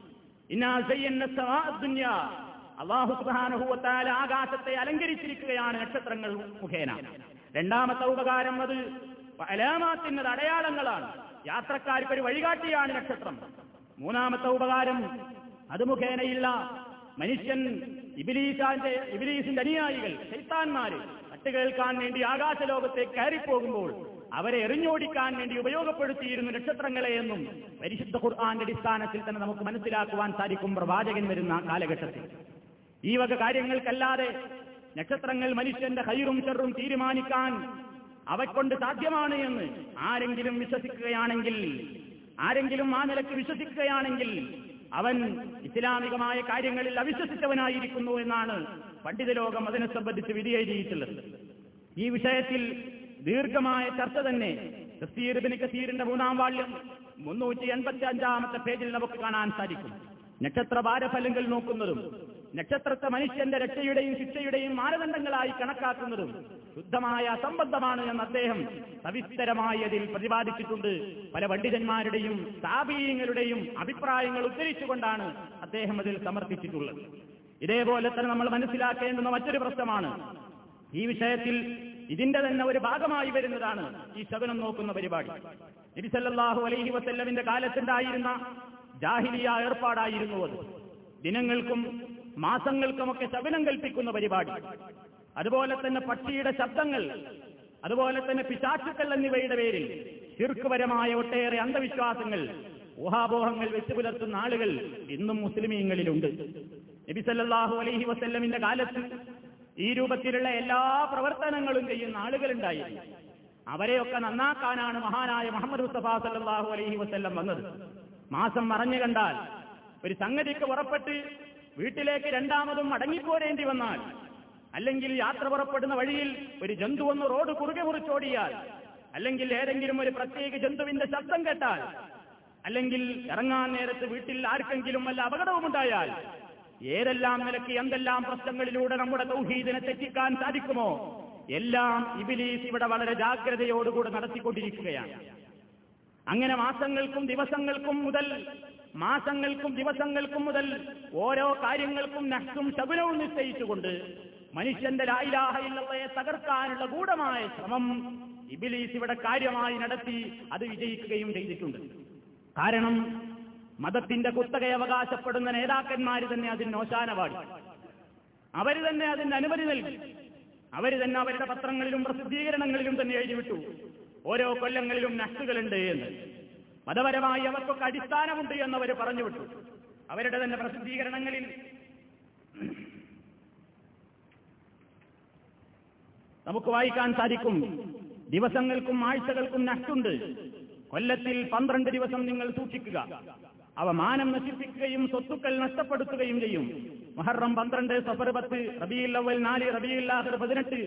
ഇന്നാ സയ്യന്ന സവാ ദുന്യാ അള്ളാഹു സുബാനുഭൂവത്താല ആകാശത്തെ അലങ്കരിച്ചിരിക്കുകയാണ് നക്ഷത്രങ്ങൾ മുഖേന രണ്ടാമത്തെ ഉപകാരം അത് അലാമാത്തിന്നത് അടയാളങ്ങളാണ് യാത്രക്കാർക്ക് ഒരു വഴികാട്ടിയാണ് നക്ഷത്രം മൂന്നാമത്തെ ഉപകാരം അത് മുഖേനയുള്ള മനുഷ്യൻ ഇബിലീസാന്റെ ഇബിലീസിന്റെ അനുയായികൾ ശൈത്താന്മാര് കേൾക്കാൻ വേണ്ടി ആകാശലോകത്തേക്ക് കയറിപ്പോകുമ്പോൾ അവരെ എറിഞ്ഞോടിക്കാൻ വേണ്ടി ഉപയോഗപ്പെടുത്തിയിരുന്നു നക്ഷത്രങ്ങളെ എന്നും പരിശുദ്ധ ഖുർആന്റെ അടിസ്ഥാനത്തിൽ തന്നെ നമുക്ക് മനസ്സിലാക്കുവാൻ സാധിക്കും പ്രവാചകൻ വരുന്ന കാലഘട്ടത്തിൽ ഈ വക കാര്യങ്ങൾക്കല്ലാതെ നക്ഷത്രങ്ങൾ മനുഷ്യന്റെ ഹൈറും ചെറും തീരുമാനിക്കാൻ അവയ്ക്കൊണ്ട് സാധ്യമാണ് എന്ന് ആരെങ്കിലും വിശ്വസിക്കുകയാണെങ്കിൽ ആരെങ്കിലും ആ നിലക്ക് വിശ്വസിക്കുകയാണെങ്കിൽ അവൻ ഇസ്ലാമികമായ കാര്യങ്ങളിൽ അവിശ്വസിച്ചവനായിരിക്കുന്നു എന്നാണ് പണ്ഡിത ലോകം അതിനെ സംബന്ധിച്ച് വിധിയെഴുതിയിട്ടുള്ളത് ഈ വിഷയത്തിൽ ദീർഘമായ ചർച്ച തന്നെ തഫ്സീർ ഇബ്നു കസീറിന്റെ മൂന്നാം വാള്യം മുന്നൂറ്റി എൺപത്തി അഞ്ചാമത്തെ പേജിൽ നമുക്ക് കാണാൻ സാധിക്കും നക്ഷത്ര ഭാരഫലങ്ങൾ നോക്കുന്നതും നക്ഷത്രത്തെ മനുഷ്യന്റെ രക്ഷയുടെയും ശിക്ഷയുടെയും മാനദണ്ഡങ്ങളായി കണക്കാക്കുന്നതും ശുദ്ധമായ അസംബന്ധമാണ് എന്ന് അദ്ദേഹം സവിസ്തരമായി അതിൽ പ്രതിപാദിച്ചിട്ടുണ്ട് പല പണ്ഡിതന്മാരുടെയും താപീയങ്ങളുടെയും അഭിപ്രായങ്ങൾ ഉദ്ധരിച്ചുകൊണ്ടാണ് അദ്ദേഹം അതിൽ സമർപ്പിച്ചിട്ടുള്ളത് ഇതേപോലെ തന്നെ നമ്മൾ മനസ്സിലാക്കേണ്ടുന്ന മറ്റൊരു പ്രശ്നമാണ് ഈ വിഷയത്തിൽ ഇതിന്റെ തന്നെ ഒരു ഭാഗമായി വരുന്നതാണ് ഈ ശകനം നോക്കുന്ന പരിപാടി നബിസല്ലാഹു അലൈഹി വസല്ലമിന്റെ കാലത്തുണ്ടായിരുന്ന ജാഹിലിയ ഏർപ്പാടായിരുന്നു അത് ദിനങ്ങൾക്കും മാസങ്ങൾക്കുമൊക്കെ ശബനം കൽപ്പിക്കുന്ന പരിപാടി അതുപോലെ തന്നെ പക്ഷിയുടെ ശബ്ദങ്ങൾ അതുപോലെ തന്നെ പിശാച്ചുക്കൾ എന്നിവയുടെ പേരിൽ ചീർക്കുപരമായ ഒട്ടേറെ അന്ധവിശ്വാസങ്ങൾ ഊഹാപോഹങ്ങൾ വെച്ചു പുലർത്തുന്ന ആളുകൾ ഇന്നും മുസ്ലിമീങ്ങളിലുണ്ട് നബിസല്ലാഹു അലൈഹി വസല്ലമിന്റെ കാലത്ത് ഈ രൂപത്തിലുള്ള എല്ലാ പ്രവർത്തനങ്ങളും ചെയ്യുന്ന ആളുകളുണ്ടായിരുന്നു അവരെയൊക്കെ നന്നാക്കാനാണ് മഹാനായ മുഹമ്മദ് മുസ്തഫ സല്ലാഹു അലൈഹി വസ്ല്ലം വന്നത് മാസം മറഞ്ഞു കണ്ടാൽ ഒരു സംഗതിക്ക് പുറപ്പെട്ട് വീട്ടിലേക്ക് രണ്ടാമതും മടങ്ങിപ്പോരേണ്ടി വന്നാൽ അല്ലെങ്കിൽ യാത്ര പുറപ്പെടുന്ന വഴിയിൽ ഒരു ജന്തു ഒന്ന് റോഡ് കുറുകെ മുറിച്ചോടിയാൽ അല്ലെങ്കിൽ ഏതെങ്കിലും ഒരു പ്രത്യേക ജന്തുവിന്റെ ശബ്ദം കേട്ടാൽ അല്ലെങ്കിൽ ഇറങ്ങാൻ നേരത്ത് വീട്ടിൽ ആർക്കെങ്കിലും വല്ല അപകടവുമുണ്ടായാൽ ഏതെല്ലാം നിലയ്ക്ക് എന്തെല്ലാം പ്രശ്നങ്ങളിലൂടെ നമ്മുടെ തൗഹീദിനെ തെറ്റിക്കാൻ സാധിക്കുമോ എല്ലാം ഇബിലീസ് ഇവിടെ വളരെ ജാഗ്രതയോടുകൂടെ നടത്തിക്കൊണ്ടിരിക്കുകയാണ് അങ്ങനെ മാസങ്ങൾക്കും ദിവസങ്ങൾക്കും മുതൽ മാസങ്ങൾക്കും ദിവസങ്ങൾക്കും മുതൽ ഓരോ കാര്യങ്ങൾക്കും നഷ്ടം ശകുനവും നിശ്ചയിച്ചുകൊണ്ട് മനുഷ്യന്റെ ലായിലാഹയില്ലയെ തകർക്കാനുള്ള ഗൂഢമായ ശ്രമം ഇബിലീസ് ഇവിടെ കാര്യമായി നടത്തി അത് വിജയിക്കുകയും ചെയ്തിട്ടുണ്ട് കാരണം മതത്തിന്റെ കുത്തക അവകാശപ്പെടുന്ന നേതാക്കന്മാർ തന്നെ അതിന് ഓശാനപാടി അവർ തന്നെ അതിന് അനുമതി നൽകി അവർ തന്നെ അവരുടെ പത്രങ്ങളിലും പ്രസിദ്ധീകരണങ്ങളിലും തന്നെ എഴുതിവിട്ടു ഓരോ കൊല്ലങ്ങളിലും നഷ്ടുകളുണ്ട് എന്ന് മതപരമായി അവർക്കൊക്കെ അടിസ്ഥാനമുണ്ട് എന്ന് അവർ പറഞ്ഞുവിട്ടു അവരുടെ തന്നെ പ്രസിദ്ധീകരണങ്ങളിൽ നമുക്ക് വായിക്കാൻ സാധിക്കും ദിവസങ്ങൾക്കും ആഴ്ചകൾക്കും നഷ്ടുണ്ട് കൊല്ലത്തിൽ പന്ത്രണ്ട് ദിവസം നിങ്ങൾ സൂക്ഷിക്കുക അവ മാനം നശിപ്പിക്കുകയും സ്വത്തുക്കൾ നഷ്ടപ്പെടുത്തുകയും ചെയ്യും മഹറം പന്ത്രണ്ട് സഫർ പത്ത് റബിയിൽ അവൽ നാല് റബിയിൽ ആഹർ പതിനെട്ട്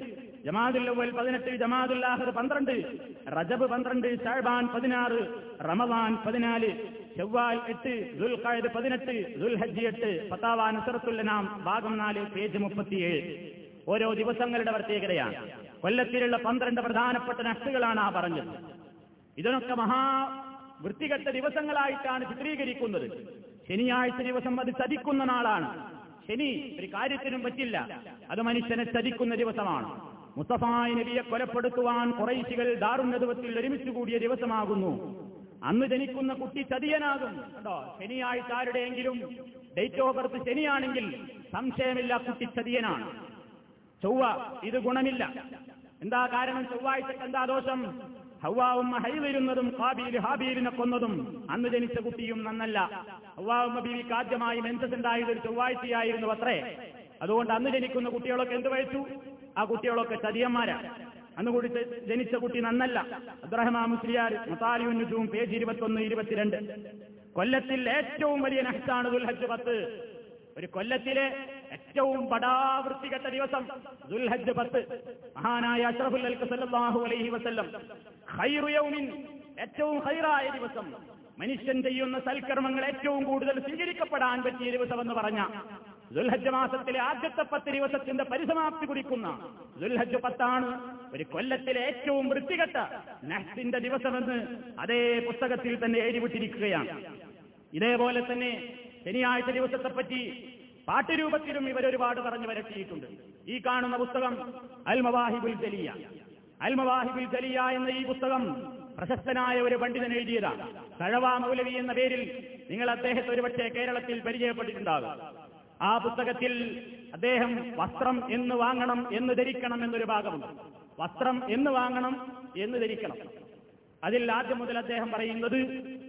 ജമാദുൽ അവൽ പതിനെട്ട് ജമാദുൽ ആഹിർ പന്ത്രണ്ട് റജബ് പന്ത്രണ്ട് ഷാബാൻ പതിനാറ് റമദാൻ പതിനാല് ചൊവ്വാൽ എട്ട് ദുൽഖായത് പതിനെട്ട് ദുൽഹജ്ജ് എട്ട് പത്താവാൻ നസറത്തുല്ലനാം ഭാഗം നാല് പേജ് മുപ്പത്തിയേഴ് ഓരോ ദിവസങ്ങളുടെ പ്രത്യേകതയാണ് കൊല്ലത്തിലുള്ള പന്ത്രണ്ട് പ്രധാനപ്പെട്ട നഷ്ടുകളാണ് ആ പറഞ്ഞത് ഇതിനൊക്കെ മഹാ വൃത്തികെട്ട ദിവസങ്ങളായിട്ടാണ് ചിത്രീകരിക്കുന്നത് ശനിയാഴ്ച ദിവസം അത് ചതിക്കുന്ന നാളാണ് ശനി ഒരു കാര്യത്തിനും പറ്റില്ല അത് മനുഷ്യനെ ചതിക്കുന്ന ദിവസമാണ് മുസ്തഫായ നബിയെ കൊലപ്പെടുത്തുവാൻ കുറൈശികൾ ദാറുന്നതുവത്തിൽ ഒരുമിച്ച് കൂടിയ ദിവസമാകുന്നു അന്ന് ജനിക്കുന്ന കുട്ടി ചതിയനാകും കണ്ടോ ശനിയാഴ്ച ആരുടെയെങ്കിലും ഡേറ്റ് ഓഫ് ബർത്ത് ശനിയാണെങ്കിൽ സംശയമില്ല കുട്ടി ചതിയനാണ് ചൊവ്വ ഇത് ഗുണമില്ല എന്താ കാരണം ചൊവ്വാഴ്ചക്ക് എന്താ ദോഷം ഹൗവാവുമ്മ ഹൈവരുന്നതും ഹാബീൽ ഹാബീലിനെ കൊന്നതും അന്ന് ജനിച്ച കുട്ടിയും നന്നല്ല ഹൗവാവുമ്മ ബീവിക്ക് ആദ്യമായി മെൻസസ് ഉണ്ടായത് ഒരു ചൊവ്വാഴ്ചയായിരുന്നു അത്രേ അതുകൊണ്ട് അന്ന് ജനിക്കുന്ന കുട്ടികളൊക്കെ എന്ത് വഹിച്ചു ആ കുട്ടികളൊക്കെ ചതിയന്മാരാ അന്ന് കൂടി ജനിച്ച കുട്ടി നന്നല്ല അബ്ദുറഹ്മാ മുസ്ലിയാർ മുത്താലിയുന്നുജും പേജ് ഇരുപത്തൊന്ന് ഇരുപത്തിരണ്ട് കൊല്ലത്തിൽ ഏറ്റവും വലിയ നഷ്ടാണ് ദുൽഹജ് പത്ത് ഒരു കൊല്ലത്തിലെ ഏറ്റവും പടാവൃത്തികെട്ട ദിവസം ദുൽഹജ് പത്ത് മഹാനായ അഷ്റഫുൽ അൽക്ക് സല്ലല്ലാഹു അലൈഹി വസല്ലം ഖൈറു യൗമിൻ ഏറ്റവും ഹൈറായ ദിവസം മനുഷ്യൻ ചെയ്യുന്ന സൽക്കർമ്മങ്ങൾ ഏറ്റവും കൂടുതൽ സ്വീകരിക്കപ്പെടാൻ പറ്റിയ ദിവസം എന്ന് പറഞ്ഞ ദുൽഹജ്ജ് മാസത്തിലെ ആദ്യത്തെ പത്ത് ദിവസത്തിന്റെ പരിസമാപ്തി കുറിക്കുന്ന ദുൽഹജ്ജ് പത്താണ് ഒരു കൊല്ലത്തിലെ ഏറ്റവും വൃത്തികെട്ട നഹ്സിന്റെ ദിവസമെന്ന് അതേ പുസ്തകത്തിൽ തന്നെ എഴുതിവിട്ടിരിക്കുകയാണ് ഇതേപോലെ തന്നെ ശനിയാഴ്ച ദിവസത്തെപ്പറ്റി പാട്ടുരൂപത്തിലും ഇവരൊരുപാട് പറഞ്ഞു വരട്ടിയിട്ടുണ്ട് ഈ കാണുന്ന പുസ്തകം അൽ മവാഹിബുൽ ജലിയ അൽ മവാഹിബുൽ ജലിയ എന്ന ഈ പുസ്തകം പ്രശസ്തനായ ഒരു പണ്ഡിതൻ എഴുതിയതാണ് കഴവ മൗലവി എന്ന പേരിൽ നിങ്ങൾ അദ്ദേഹത്തെ ഒരുപക്ഷെ കേരളത്തിൽ പരിചയപ്പെട്ടിട്ടുണ്ടാകും ആ പുസ്തകത്തിൽ അദ്ദേഹം വസ്ത്രം എന്ന് വാങ്ങണം എന്ന് ധരിക്കണം എന്നൊരു ഭാഗമുണ്ട് വസ്ത്രം എന്ന് വാങ്ങണം എന്ന് ധരിക്കണം അതിൽ ആദ്യം മുതൽ അദ്ദേഹം പറയുന്നത്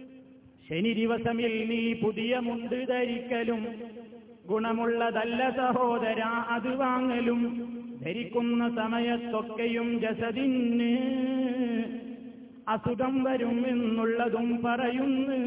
ശനി ദിവസമിൽ നീ പുതിയ മുണ്ട് ധരിക്കലും ഗുണമുള്ളതല്ല സഹോദര അത് വാങ്ങലും ധരിക്കുന്ന സമയത്തൊക്കെയും ജസദിന് അസുഖം വരും എന്നുള്ളതും പറയുന്നു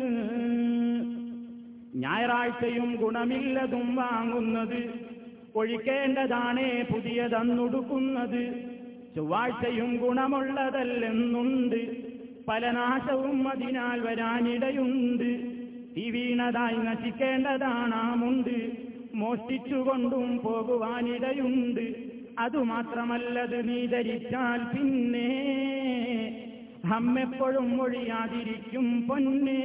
ഞായറാഴ്ചയും ഗുണമില്ലതും വാങ്ങുന്നത് ഒഴിക്കേണ്ടതാണേ പുതിയതന്നുടുക്കുന്നത് ചൊവ്വാഴ്ചയും ഗുണമുള്ളതല്ലെന്നുണ്ട് പല നാശവും അതിനാൽ വരാനിടയുണ്ട് തീ വീണതായി നശിക്കേണ്ടതാണാമുണ്ട് മോഷ്ടിച്ചുകൊണ്ടും പോകുവാനിടയുണ്ട് അതുമാത്രമല്ലത് നീ ധരിച്ചാൽ പിന്നെ ഹമ്മെപ്പോഴും ഒഴിയാതിരിക്കും പൊന്നേ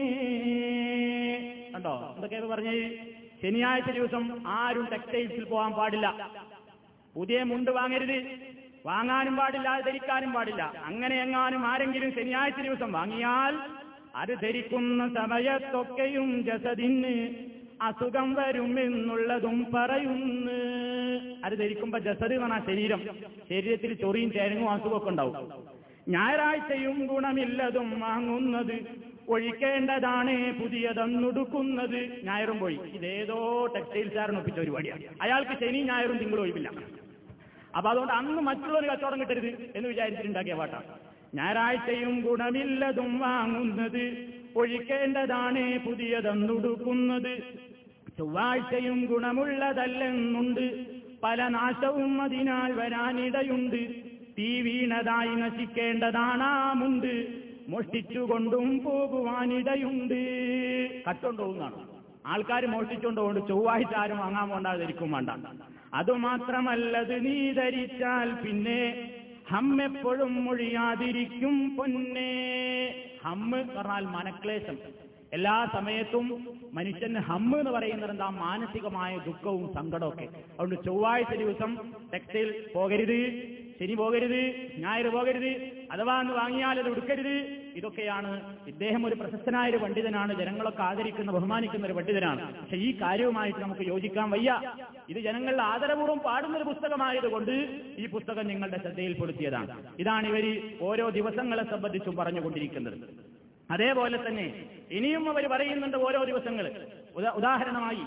കണ്ടോ എന്തൊക്കെ പറഞ്ഞ് ശനിയാഴ്ച ദിവസം ആരും ടെക്സ്റ്റൈൽസിൽ പോകാൻ പാടില്ല പുതിയ മുണ്ട് വാങ്ങരുത് വാങ്ങാനും പാടില്ല അത് ധരിക്കാനും പാടില്ല അങ്ങനെ എങ്ങാനും ആരെങ്കിലും ശനിയാഴ്ച ദിവസം വാങ്ങിയാൽ അത് ധരിക്കുന്ന സമയത്തൊക്കെയും ജസദിന് അസുഖം വരും എന്നുള്ളതും പറയുന്നു അത് ധരിക്കുമ്പോ ജസദ് എന്ന് പറഞ്ഞാൽ ശരീരം ശരീരത്തിൽ ചൊറിയും ചേരങ്ങും അസുഖമൊക്കെ ഉണ്ടാവും ഞായറാഴ്ചയും ഗുണമില്ലതും വാങ്ങുന്നത് ഒഴിക്കേണ്ടതാണ് പുതിയതെന്നുടുക്കുന്നത് ഞായറും പോയി ഇതേതോ ടെക്സ്റ്റൈൽസുകാരൻ ഒപ്പിച്ച പരിപാടിയാണ് അയാൾക്ക് ശനി ഞായറും തിങ്കളും ഒഴിവില്ല അപ്പൊ അതുകൊണ്ട് അന്ന് മറ്റുള്ളവർ കച്ചവടം കിട്ടരുത് എന്ന് വിചാരിച്ചിട്ടുണ്ടാക്കിയ പാട്ടാണ് ഞായറാഴ്ചയും ഗുണമില്ലതും വാങ്ങുന്നത് ഒഴിക്കേണ്ടതാണ് പുതിയതെന്നുടുക്കുന്നത് ചൊവ്വാഴ്ചയും ഗുണമുള്ളതല്ലെന്നുണ്ട് പല നാശവും അതിനാൽ വരാനിടയുണ്ട് തീ വീണതായി നശിക്കേണ്ടതാണാമുണ്ട് മോഷ്ടിച്ചുകൊണ്ടും പോകുവാനിടയുണ്ട് കട്ടുകൊണ്ടുപോകുന്നതാണ് ആൾക്കാർ മോഷ്ടിച്ചുകൊണ്ടുകൊണ്ട് ചൊവ്വാഴ്ച ആരും വാങ്ങാൻ പോണ്ടാതിരിക്കും വേണ്ട അതുമാത്രമല്ലത് നീ ധരിച്ചാൽ പിന്നെ ഹമ്മെപ്പോഴും മൊഴിയാതിരിക്കും പൊന്നേ ഹമ്മ് പറഞ്ഞാൽ മനക്ലേശം എല്ലാ സമയത്തും മനുഷ്യന് ഹമ്മ് എന്ന് പറയുന്നത് എന്താ മാനസികമായ ദുഃഖവും സങ്കടമൊക്കെ അതുകൊണ്ട് ചൊവ്വാഴ്ച ദിവസം ടെക്സ്റ്റൈൽ പോകരുത് ശനി പോകരുത് ഞായർ പോകരുത് അഥവാ എന്ന് വാങ്ങിയാൽ അത് ഉടുക്കരുത് ഇതൊക്കെയാണ് ഇദ്ദേഹം ഒരു പ്രശസ്തനായ ഒരു പണ്ഡിതനാണ് ജനങ്ങളൊക്കെ ആദരിക്കുന്ന ബഹുമാനിക്കുന്ന ഒരു പണ്ഡിതനാണ് പക്ഷെ ഈ കാര്യവുമായിട്ട് നമുക്ക് യോജിക്കാൻ വയ്യ ഇത് ജനങ്ങളുടെ ആദരപൂർവ്വം പാടുന്ന ഒരു പുസ്തകമായതുകൊണ്ട് ഈ പുസ്തകം നിങ്ങളുടെ ശ്രദ്ധയിൽപ്പെടുത്തിയതാണ് ഇതാണ് ഇവർ ഓരോ ദിവസങ്ങളെ സംബന്ധിച്ചും പറഞ്ഞുകൊണ്ടിരിക്കുന്നത് അതേപോലെ തന്നെ ഇനിയും അവർ പറയുന്നുണ്ട് ഓരോ ദിവസങ്ങൾ ഉദാഹരണമായി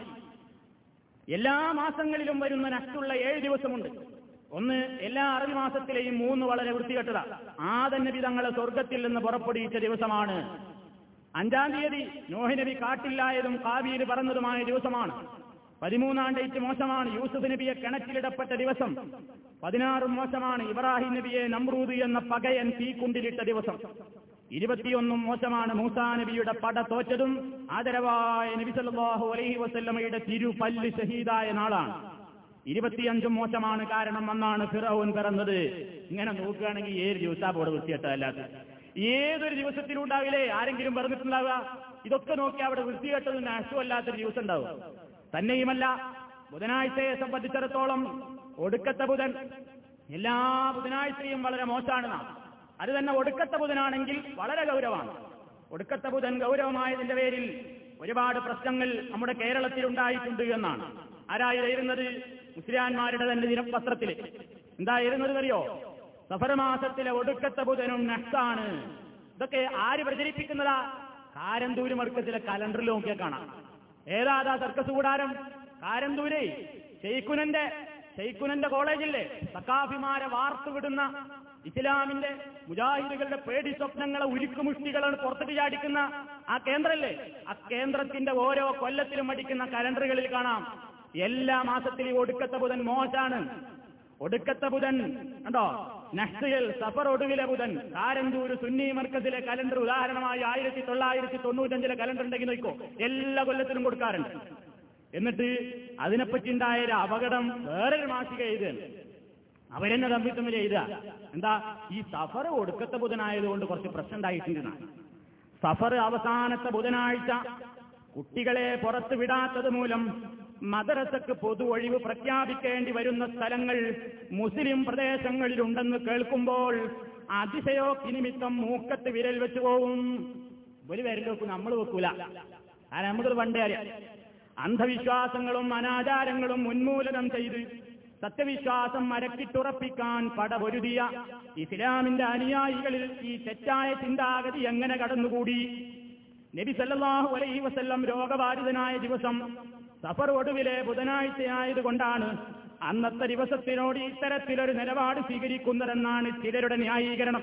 എല്ലാ മാസങ്ങളിലും വരുന്ന നഷ്ടമുള്ള ഏഴ് ദിവസമുണ്ട് ഒന്ന് എല്ലാ അറബി മാസത്തിലെയും മൂന്ന് വളരെ വൃത്തികെട്ടത ആദനബി തങ്ങളെ സ്വർഗത്തിൽ നിന്ന് പുറപ്പെടുവിച്ച ദിവസമാണ് അഞ്ചാം തീയതി നോഹിനബി കാട്ടില്ലായതും കാവിയിൽ പറന്നതുമായ ദിവസമാണ് പതിമൂന്നാം ഡേറ്റ് മോശമാണ് യൂസുഫ് നബിയെ കിണറ്റിലിടപ്പെട്ട ദിവസം പതിനാറും മോശമാണ് ഇബ്രാഹിം നബിയെ നമ്രൂദ് എന്ന പകയൻ തീക്കുണ്ടിലിട്ട ദിവസം ഇരുപത്തിയൊന്നും മോശമാണ് മൂസാ നബിയുടെ പട തോറ്റതും ആദരവായ നബി സല്ലല്ലാഹു അലൈഹി വസല്ലമയുടെ തിരുപല്ല് ഷഹീദായ നാളാണ് ഇരുപത്തിയഞ്ചും മോശമാണ് കാരണം അന്നാണ് ഫിറൌൻ പിറന്നത് ഇങ്ങനെ നോക്കുകയാണെങ്കിൽ ഏഴ് ദിവസം ബോർഡ് വൃത്തികെട്ടതല്ലാത്ത ഏതൊരു ദിവസത്തിലും ഉണ്ടാവില്ലേ ആരെങ്കിലും പറഞ്ഞിട്ടുണ്ടാവുക ഇതൊക്കെ നോക്കി അവിടെ വൃത്തികെട്ടത് നഷ്ടമല്ലാത്തൊരു ദിവസം ഉണ്ടാവുക തന്നെയുമല്ല ബുധനാഴ്ചയെ സംബന്ധിച്ചിടത്തോളം ഒടുക്കത്തെ ബുധൻ എല്ലാ ബുധനാഴ്ചയും വളരെ മോശമാണ് നാം അത് തന്നെ ഒടുക്കത്തെ ബുധനാണെങ്കിൽ വളരെ ഗൗരവമാണ് ഒടുക്കത്തെ ബുധൻ ഗൗരവമായതിന്റെ പേരിൽ ഒരുപാട് പ്രശ്നങ്ങൾ നമ്മുടെ കേരളത്തിൽ ഉണ്ടായിട്ടുണ്ട് എന്നാണ് ആരായിരുന്നത് മുസ്ലിയാന്മാരുടെ തന്നെ ദിനപത്രത്തിൽ എന്തായിരുന്നത് അറിയോ സഫരമാസത്തിലെ ഒടുക്കത്തെ ബുധനും നഷ്ടാണ് ഇതൊക്കെ ആര് പ്രചരിപ്പിക്കുന്നതാ കാരന്തൂര് മർക്കത്തിലെ കലണ്ടറിൽ നോക്കിയാൽ കാണാം ഏതാതാ സർക്കസ് കൂടാരം കാരന്തൂര് ഷെയ്ഖുനന്റെ ഷെയ്ഖുനന്റെ കോളേജില്ലേ സക്കാഫിമാരെ വാർത്തുവിടുന്ന ഇസ്ലാമിന്റെ മുജാഹിദുകളുടെ പേടി സ്വപ്നങ്ങളെ ഉരുക്കുമുഷ്ടികളാണ് പുറത്തേക്ക് ചാടിക്കുന്ന ആ കേന്ദ്രല്ലേ ആ കേന്ദ്രത്തിന്റെ ഓരോ കൊല്ലത്തിലും അടിക്കുന്ന കലണ്ടറുകളിൽ കാണാം എല്ലാ മാസത്തിലും ഒടുക്കത്തെ ബുധൻ മോശാണ് ഒടുക്കത്തെ ബുധൻ കണ്ടോ നഷ്ടുകൾ സഫർ ഒടുവിലെ ബുധൻ കാരന്തൂര് സുന്നി മർക്കസിലെ കലണ്ടർ ഉദാഹരണമായി ആയിരത്തി തൊള്ളായിരത്തി തൊണ്ണൂറ്റഞ്ചിലെ കലണ്ടർ ഉണ്ടെങ്കിൽ നോക്കോ എല്ലാ കൊല്ലത്തിലും കൊടുക്കാറുണ്ട് എന്നിട്ട് അതിനെപ്പറ്റി ഉണ്ടായ ഒരു അപകടം വേറൊരു മാസിക എഴുതുകയാണ് അവരെന്നെ തമ്മിൽ തമ്മിൽ എഴുതുക എന്താ ഈ സഫർ ഒടുക്കത്തെ ബുധനായതുകൊണ്ട് കുറച്ച് പ്രശ്നം ഉണ്ടായിട്ടുണ്ട് സഫർ അവസാനത്തെ ബുധനാഴ്ച കുട്ടികളെ പുറത്തു വിടാത്തത് മൂലം മദ്രസക്ക് പൊതു ഒഴിവ് പ്രഖ്യാപിക്കേണ്ടി വരുന്ന സ്ഥലങ്ങൾ മുസ്ലിം പ്രദേശങ്ങളിലുണ്ടെന്ന് കേൾക്കുമ്പോൾ അതിശയോക്തി നിമിത്തം മൂക്കത്ത് വിരൽ വെച്ച് പോവും ഒരു വിരൽ വെക്കും നമ്മൾ വെക്കൂല കാരണം നമുക്ക് പണ്ടേ അറിയാം അന്ധവിശ്വാസങ്ങളും അനാചാരങ്ങളും ഉന്മൂലനം ചെയ്ത് സത്യവിശ്വാസം മരക്കിട്ടുറപ്പിക്കാൻ പടപൊരുതിയ ഇസ്ലാമിന്റെ അനുയായികളിൽ ഈ തെറ്റായ ചിന്താഗതി എങ്ങനെ കടന്നുകൂടി നബി സല്ലല്ലാഹു അലൈഹി വസല്ലം രോഗബാധിതനായ ദിവസം സഫർ ഒടുവിലെ ബുധനാഴ്ചയായതുകൊണ്ടാണ് അന്നത്തെ ദിവസത്തിനോട് ഇത്തരത്തിലൊരു നിലപാട് സ്വീകരിക്കുന്നതെന്നാണ് ചിലരുടെ ന്യായീകരണം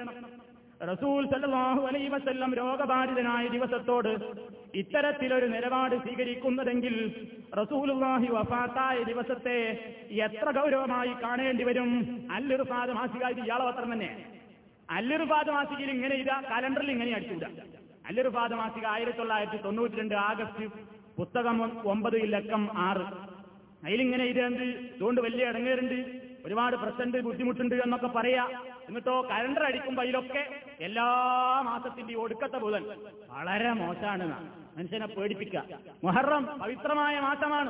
റസൂൽ സല്ലല്ലാഹു അലൈഹി വസല്ലം രോഗബാധിതനായ ദിവസത്തോട് ഇത്തരത്തിലൊരു നിലപാട് സ്വീകരിക്കുന്നതെങ്കിൽ റസൂലുള്ളാഹി വഫാത്തായ ദിവസത്തെ എത്ര ഗൗരവമായി കാണേണ്ടി വരും അല്ലിറുഫാദ് മാസിക ഇത് ഇയാളെ പത്രം തന്നെ അല്ലിറുഫാദ് മാസികയിൽ ഇങ്ങനെ ഇതാ കലണ്ടറിൽ ഇങ്ങനെ അടിച്ചുവിടാം അല്ലിറുഫാദ് മാസിക ആയിരത്തി തൊള്ളായിരത്തി തൊണ്ണൂറ്റി രണ്ട് ആഗസ്റ്റ് പുസ്തകം ഒമ്പത് ലക്കം ആറ് അതിലിങ്ങനെ ഇതുണ്ട് ഇതുകൊണ്ട് വലിയ ഇടങ്ങേറുണ്ട് ഒരുപാട് പ്രശ്നമുണ്ട് ബുദ്ധിമുട്ടുണ്ട് എന്നൊക്കെ പറയാ എന്നിട്ടോ കലണ്ടർ അടിക്കുമ്പോ അതിലൊക്കെ എല്ലാ മാസത്തിന്റെയും ഒടുക്കത്തെ ബുധൻ വളരെ മോശമാണ് മനുഷ്യനെ പേടിപ്പിക്കുക മുഹറം പവിത്രമായ മാസമാണ്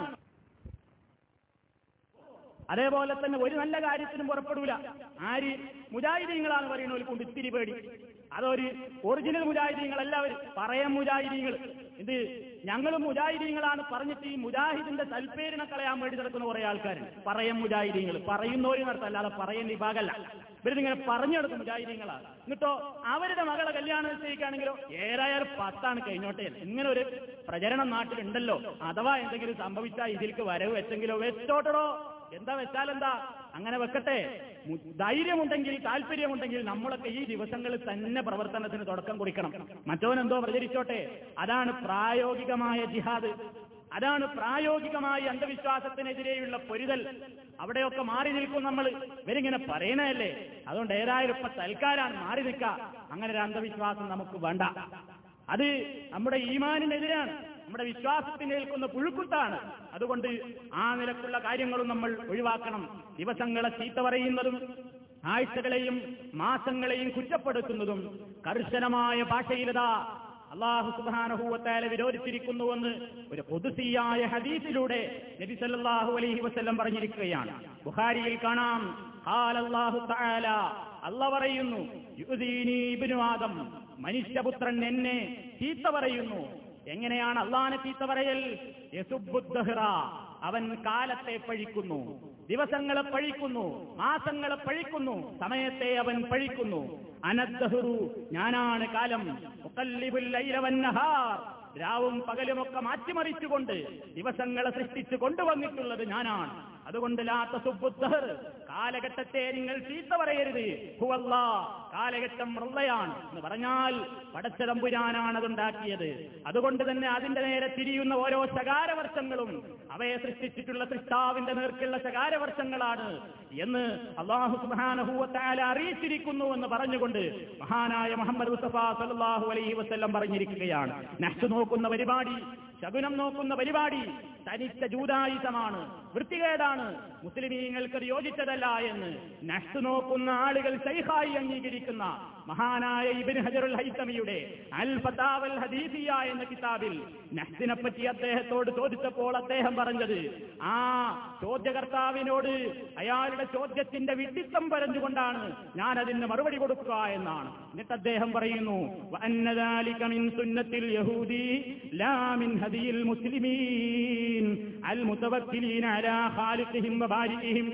അതേപോലെ തന്നെ ഒരു നല്ല കാര്യത്തിനും പുറപ്പെടൂല ആര് മുജാഹിദീങ്ങളാണ് പറയുന്നത് കൊണ്ട് ഇത്തിരി പേടി അതൊരു ഒറിജിനൽ മുജാഹിദീങ്ങൾ എല്ലാവരും പറയാൻ മുജാഹിദീങ്ങൾ ഇത് ഞങ്ങളും മുജാഹിദീങ്ങളാണ് പറഞ്ഞിട്ട് ഈ മുജാഹിദിന്റെ സൽപ്പേരിനെ കളയാൻ വേണ്ടി നടക്കുന്ന കുറെ ആൾക്കാരുണ്ട് പറയാൻ മുജാഹിദീങ്ങൾ പറയുന്നവര് നടത്തല്ല അല്ലാതെ പറയുന്ന വിഭാഗമല്ല ഇവരിതിങ്ങനെ പറഞ്ഞു നടക്കും മുജാഹിദീങ്ങളാണ് എന്നിട്ടോ അവരുടെ മകളെ കല്യാണം നിശ്ചയിക്കുകയാണെങ്കിലോ ഏതായാലും പത്താണ് കഴിഞ്ഞോട്ടെ ഇങ്ങനെ ഒരു പ്രചരണം നാട്ടിലുണ്ടല്ലോ അഥവാ എന്തെങ്കിലും സംഭവിച്ചാൽ ഇതിലേക്ക് വരവ് വെച്ചെങ്കിലോ വെച്ചോട്ടടോ എന്താ വെച്ചാൽ എന്താ അങ്ങനെ വെക്കട്ടെ മു- ധൈര്യമുണ്ടെങ്കിൽ താല്പര്യമുണ്ടെങ്കിൽ നമ്മളൊക്കെ ഈ ദിവസങ്ങളിൽ തന്നെ പ്രവർത്തനത്തിന് തുടക്കം കുറിക്കണം മറ്റോനെന്തോ പ്രചരിച്ചോട്ടെ അതാണ് പ്രായോഗികമായ ജിഹാദ് അതാണ് പ്രായോഗികമായ അന്ധവിശ്വാസത്തിനെതിരെയുള്ള പൊരുതൽ അവിടെയൊക്കെ മാറി നിൽക്കും നമ്മൾ ഇവരിങ്ങനെ പറയുന്നതല്ലേ അതുകൊണ്ട് ഏതായാലും ഇപ്പൊ തൽക്കാലാണ് മാറി നിൽക്ക അങ്ങനെ ഒരു അന്ധവിശ്വാസം നമുക്ക് വേണ്ട അത് നമ്മുടെ ഈമാനിനെതിരാണ് നമ്മുടെ വിശ്വാസത്തിന് ഏൽക്കുന്ന പുഴുക്കുത്താണ് അതുകൊണ്ട് ആ നിലക്കുള്ള കാര്യങ്ങളും നമ്മൾ ഒഴിവാക്കണം ദിവസങ്ങളെ ചീത്ത പറയുന്നതും ആഴ്ചകളെയും മാസങ്ങളെയും കുറ്റപ്പെടുത്തുന്നതും കർശനമായ ഭാഷയിലതാ അള്ളാഹു സുബാനഹൂവത്താലെ വിരോധിച്ചിരിക്കുന്നുവെന്ന് ഒരു പൊതുസിയായ ഹദീസിലൂടെ നബി സല്ലല്ലാഹു അലൈഹി വസല്ലം പറഞ്ഞിരിക്കുകയാണ് ബുഖാരിയിൽ കാണാം ഖാല അല്ലാഹു തആല അല്ല പറയുന്നു യുദീനി ഇബ്നു ആദം മനുഷ്യപുത്രൻ എന്നെ ചീത്ത പറയുന്നു എങ്ങനെയാണ് അള്ളാനെ ചീത്ത പറയൽ യസുബ്ബുദ്ദഹ്റ. അവൻ കാലത്തെ പഴിക്കുന്നു ദിവസങ്ങളെ പഴിക്കുന്നു മാസങ്ങളെ പഴിക്കുന്നു സമയത്തെ അവൻ പഴിക്കുന്നു അനദ്ദഹ്റു ഞാനാണ് കാലം ഉഖല്ലിബുൽ ലൈല വന്നഹാർ. രാവും പകലുമൊക്കെ മാറ്റിമറിച്ചുകൊണ്ട് ദിവസങ്ങളെ സൃഷ്ടിച്ചു കൊണ്ടുവന്നിട്ടുള്ളത് ഞാനാണ് അതുകൊണ്ട് ലാത്ത സുബുദ്ധർ കാലഘട്ടത്തെ നിങ്ങൾ ചീത്ത പറയരുത് ഹുവല്ലാ കാലഘട്ടം മൃള്ളയാണ് എന്ന് പറഞ്ഞാൽ പടച്ചതമ്പുരാനാണ് അതുണ്ടാക്കിയത് അതുകൊണ്ട് തന്നെ അതിന്റെ നേരെ തിരിയുന്ന ഓരോ ശകാരവർഷങ്ങളും അവയെ സൃഷ്ടിച്ചിട്ടുള്ള സൃഷ്ടാവിന്റെ നേർക്കുള്ള ശകാരവർഷങ്ങളാണ് എന്ന് അള്ളാഹു സുബാനഹുവത്താല അറിയിച്ചിരിക്കുന്നു എന്ന് പറഞ്ഞുകൊണ്ട് മഹാനായ മുഹമ്മദ് മുസ്തഫ സല്ലാഹു അലൈഹി വസ്ല്ലം പറഞ്ഞിരിക്കുകയാണ് നഷ്ടു നോക്കുന്ന പരിപാടി ശകുനം നോക്കുന്ന പരിപാടി തനിച്ച ജൂതായുധമാണ് വൃത്തികേടാണ് മുസ്ലിമീങ്ങൾക്ക് അത് യോജിച്ചതല്ല എന്ന് നഷ്ടു നോക്കുന്ന ആളുകൾ സൈഹായി അംഗീകരിക്കുന്ന മഹാനായ ഇബിൻ ഹജറുൽ ഹൈത്തമിയുടെ അൽ ഫതാവൽ ഹദീസിയ എന്ന കിതാബിൽ നഹ്സിനെ പറ്റി അദ്ദേഹത്തോട് ചോദിച്ചപ്പോൾ അദ്ദേഹം പറഞ്ഞത് ആ ചോദ്യകർത്താവിനോട് അയാളുടെ ചോദ്യത്തിന്റെ വിഡിത്തം പറഞ്ഞുകൊണ്ടാണ് ഞാൻ അതിന് മറുപടി കൊടുക്കുക എന്നാണ് എന്നിട്ട് അദ്ദേഹം പറയുന്നു വഅന്നദാലിക മിൻ സുന്നത്തിൽ യഹൂദി ലാ മിൻ ഹദിയിൽ മുസ്ലിമീൻ അൽ മുതവക്കിലീന അലാ ഖാലിഖിഹിം വബാരിഇഹിം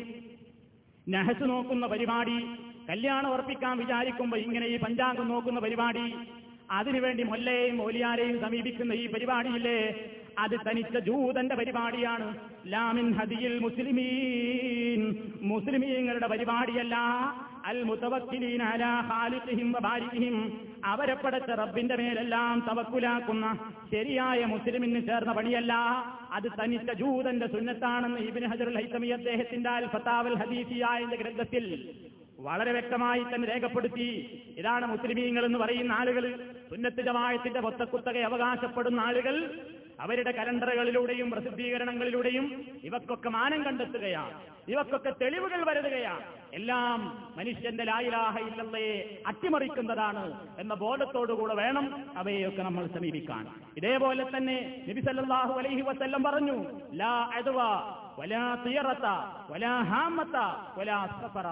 നഹസ് നോക്കുന്ന പരിപാടി കല്യാണം ഉറപ്പിക്കാൻ വിചാരിക്കുമ്പോ ഇങ്ങനെ ഈ പഞ്ചാംഗം നോക്കുന്ന പരിപാടി അതിനുവേണ്ടി മൊല്ലയെയും മൗലിയാരെയും സമീപിക്കുന്ന ഈ പരിപാടിയില്ലേ അത് തനിച്ച ജൂതന്റെ പരിപാടിയാണ് ലാമിൻ ഹദിയിൽ മുസ്ലിമീൻ മുസ്ലിമീങ്ങളുടെ പരിപാടിയല്ല അൽ മുതവക്കിലീൻ അലാ ഖാലിഖിഹിം വബാരിഇഹിം അവരെ പടച്ച റബ്ബിന്റെ മേലെല്ലാം തവക്കുലാക്കുന്ന ശരിയായ മുസ്ലിമിന് ചേർന്ന പണിയല്ല അത് തനിച്ച ജൂതന്റെ സുന്നത്താണെന്ന് ഇബിൻ ഹജറുൽ ഹൈത്തമി അദ്ദേഹത്തിന്റെ അൽ ഫത്താവൽ ഹദീസിയ എന്ന ഗ്രന്ഥത്തിൽ വളരെ വ്യക്തമായി തന്നെ രേഖപ്പെടുത്തി ഇതാണ് മുസ്ലിമീങ്ങൾ എന്ന് പറയുന്ന ആളുകൾ സുന്നത്ത് ജമായത്തിന്റെ പൊത്തക്കുത്തക അവകാശപ്പെടുന്ന ആളുകൾ അവരുടെ കലണ്ടറുകളിലൂടെയും പ്രസിദ്ധീകരണങ്ങളിലൂടെയും ഇവക്കൊക്കെ മാനം കണ്ടെത്തുകയാണ് ഇവക്കൊക്കെ തെളിവുകൾ വരുതുകയാണ് എല്ലാം മനുഷ്യന്റെ ലായിലാഹ ഇല്ലല്ലയെ അട്ടിമറിക്കുന്നതാണ് എന്ന ബോധത്തോടുകൂടെ വേണം അവയെയൊക്കെ നമ്മൾ സമീപിക്കാൻ ഇതേപോലെ തന്നെ നബി സല്ലല്ലാഹു അലൈഹി വസല്ലം പറഞ്ഞു ലാ അദ്വ വലാ തിയറത വലാ ഹാമത വലാ സഫറ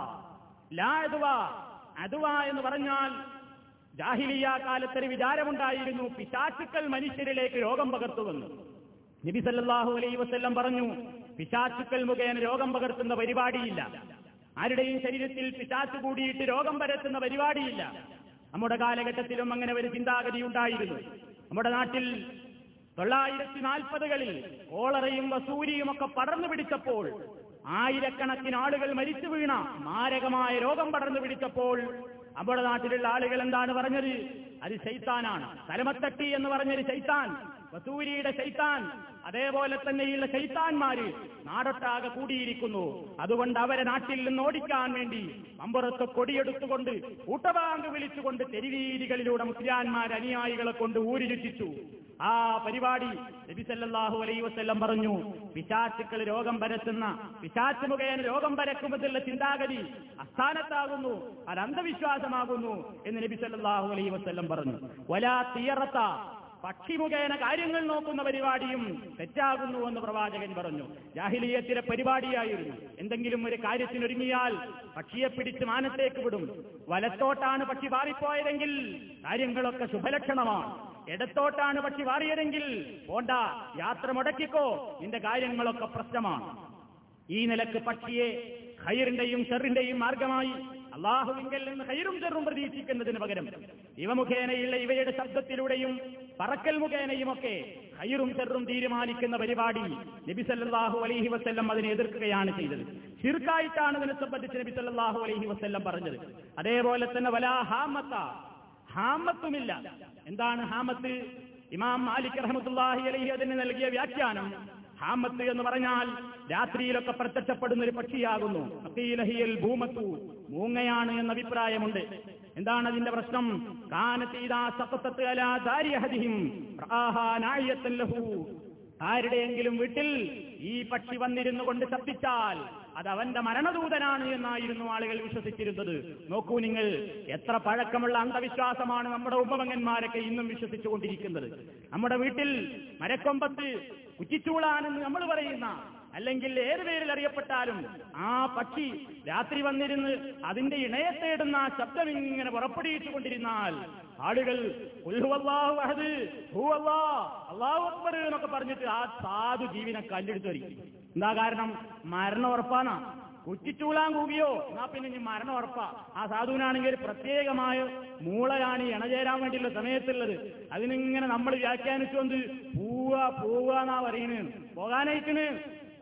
ലാ അദ്വ അദ്വ എന്ന് പറഞ്ഞാൽ ജാഹിലിയ കാലത്തൊരു വിചാരമുണ്ടായിരുന്നു പിശാച്ചുക്കൾ മനുഷ്യരിലേക്ക് രോഗം പകർത്തുമെന്ന് നബി സല്ലല്ലാഹു അലൈഹി വസല്ലം പറഞ്ഞു പിശാച്ചുക്കൾ മുഖേന രോഗം പകർത്തുന്ന പരിപാടിയില്ല ആരുടെയും ശരീരത്തിൽ പിശാച്ചു കൂടിയിട്ട് രോഗം പരത്തുന്ന പരിപാടിയില്ല നമ്മുടെ കാലഘട്ടത്തിലും അങ്ങനെ ഒരു ചിന്താഗതി ഉണ്ടായിരുന്നു നമ്മുടെ നാട്ടിൽ തൊള്ളായിരത്തി നാൽപ്പതുകളിൽ കോളറയും വസൂരിയും ഒക്കെ പടർന്നു പിടിച്ചപ്പോൾ ആയിരക്കണക്കിന് ആളുകൾ മരിച്ചു വീണ മാരകമായ രോഗം പടർന്നു പിടിച്ചപ്പോൾ നമ്മുടെ നാട്ടിലുള്ള ആളുകൾ എന്താണ് പറഞ്ഞത് അത് ശൈത്താനാണ് തലമത്തട്ടി എന്ന് പറഞ്ഞൊരു ശൈത്താൻ വസൂരിയുടെ ശൈത്താൻ അതേപോലെ തന്നെയുള്ള ശൈത്താന്മാര് നാടൊട്ടാകെ കൂടിയിരിക്കുന്നു അതുകൊണ്ട് അവരെ നാട്ടിൽ നിന്ന് ഓടിക്കാൻ വേണ്ടി മമ്പുറത്ത് കൊടിയെടുത്തുകൊണ്ട് കൂട്ടബാങ്ക് വിളിച്ചുകൊണ്ട് തെരുവീതികളിലൂടെ മുസ്ലിയാന്മാർ അനുയായികളെ കൊണ്ട് ഊരി ചുറ്റിച്ചു ആ പരിപാടി നബി സല്ലല്ലാഹു അലൈഹി വസല്ലം പറഞ്ഞു പിശാച്ചുക്കൾ രോഗം പരത്തുന്ന പിശാച്ച് മുഖേന രോഗം പരക്കുമെന്നുള്ള ചിന്താഗതി അസ്ഥാനത്താകുന്നു അത് അന്ധവിശ്വാസമാകുന്നു എന്ന് നബി സല്ലല്ലാഹു അലൈഹി വസല്ലം പറഞ്ഞു വലാ തീയറത്ത പക്ഷി മുഖേന കാര്യങ്ങൾ നോക്കുന്ന പരിപാടിയും തെറ്റാകുന്നു എന്ന് പ്രവാചകൻ പറഞ്ഞു ജാഹിലീയത്തിലെ പരിപാടിയായിരുന്നു എന്തെങ്കിലും ഒരു കാര്യത്തിനൊരുങ്ങിയാൽ പക്ഷിയെ പിടിച്ച് മാനത്തേക്ക് വിടും വലത്തോട്ടാണ് പക്ഷി പാറിപ്പോയതെങ്കിൽ കാര്യങ്ങളൊക്കെ ശുഭലക്ഷണമാണ് ഇടത്തോട്ടാണ് പക്ഷി മാറിയതെങ്കിൽ പോണ്ട യാത്ര മുടക്കിക്കോ നിന്റെ കാര്യങ്ങളൊക്കെ പ്രശ്നമാണ് ഈ നിലക്ക് പക്ഷിയെ ഖൈറിന്റെയും ഷെറിന്റെയും മാർഗമായി അള്ളാഹുവിങ്കൽ നിന്ന് ഹൈറും ചെറും പ്രതീക്ഷിക്കുന്നതിന് പകരം ഇവ മുഖേനയുള്ള ഇവയുടെ ശബ്ദത്തിലൂടെയും പറക്കൽ മുഖേനയും ഒക്കെ ഹൈറും ചെറും തീരുമാനിക്കുന്ന പരിപാടി നബി സല്ലല്ലാഹു അലൈഹി വസല്ലം അതിനെ എതിർക്കുകയാണ് ചെയ്തത് ശിർക്കായിട്ടാണ് ഇതിനെ സംബന്ധിച്ച് നബി സല്ലല്ലാഹു അലൈഹി വസല്ലം പറഞ്ഞത് അതേപോലെ തന്നെ വലാ ഹാമത്ത ഹാമത്തുമില്ല എന്താണ് ഹാമത്ത് ഇമാം മാലിക് റഹ്മത്തുള്ളാഹി അലൈഹി അതിന് നൽകിയ വ്യാഖ്യാനം ഹാമത്ത് എന്ന് പറഞ്ഞാൽ രാത്രിയിലൊക്കെ പ്രത്യക്ഷപ്പെടുന്ന ഒരു പക്ഷിയാകുന്നു അക്കീലഹിയൽ ഭൂമത്തു മൂങ്ങയാണ് എന്ന അഭിപ്രായമുണ്ട് എന്താണ് അതിന്റെ പ്രശ്നം കാനത്തീതാ സപ്പത്തത്ത് അലാ ദാരിയഹദിഹിം റആഹാ നായിയത്തൻ ലഹു ആരുടെയെങ്കിലും വീട്ടിൽ ഈ പക്ഷി വന്നിരുന്നു കൊണ്ട് ശബ്ദിച്ചാൽ അത് അവന്റെ മരണദൂതനാണ് എന്നായിരുന്നു ആളുകൾ വിശ്വസിച്ചിരുന്നത് നോക്കൂ നിങ്ങൾ എത്ര പഴക്കമുള്ള അന്ധവിശ്വാസമാണ് നമ്മുടെ ഉപമങ്ങന്മാരൊക്കെ ഇന്നും വിശ്വസിച്ചുകൊണ്ടിരിക്കുന്നത് നമ്മുടെ വീട്ടിൽ മരക്കൊമ്പത്ത് കുറ്റിച്ചൂളാനെന്ന് നമ്മൾ പറയുന്ന അല്ലെങ്കിൽ ഏത് പേരിൽ അറിയപ്പെട്ടാലും ആ പക്ഷി രാത്രി വന്നിരുന്ന് അതിന്റെ ഇണയെ തേടുന്ന ആ ശബ്ദം ഇങ്ങനെ പുറപ്പെടുവിച്ചുകൊണ്ടിരുന്നാൽ ആളുകൾ ഉൽഹുവല്ലാഹു അഹദ്, ഹുവല്ലാ, അല്ലാഹു അക്ബർ എന്നൊക്കെ പറഞ്ഞിട്ട് ആ സാധു ജീവിനെ കല്ലെടുത്ത് വരിക്കും എന്താ കാരണം മരണം ഉറപ്പാനാ കുറ്റിച്ചൂളാൻ കൂകിയോ എന്നാ പിന്നെ ഇനി മരണം ഉറപ്പാ ആ സാധുവിനാണെങ്കിൽ ഒരു പ്രത്യേകമായ മൂളയാണ് ഈ ഇണചേരാൻ വേണ്ടിയുള്ള സമയത്തുള്ളത് അതിനിങ്ങനെ നമ്മൾ വ്യാഖ്യാനിച്ചുകൊണ്ട് പൂവ പൂവ എന്നാ പറയുന്നത് പോകാനയക്കണ്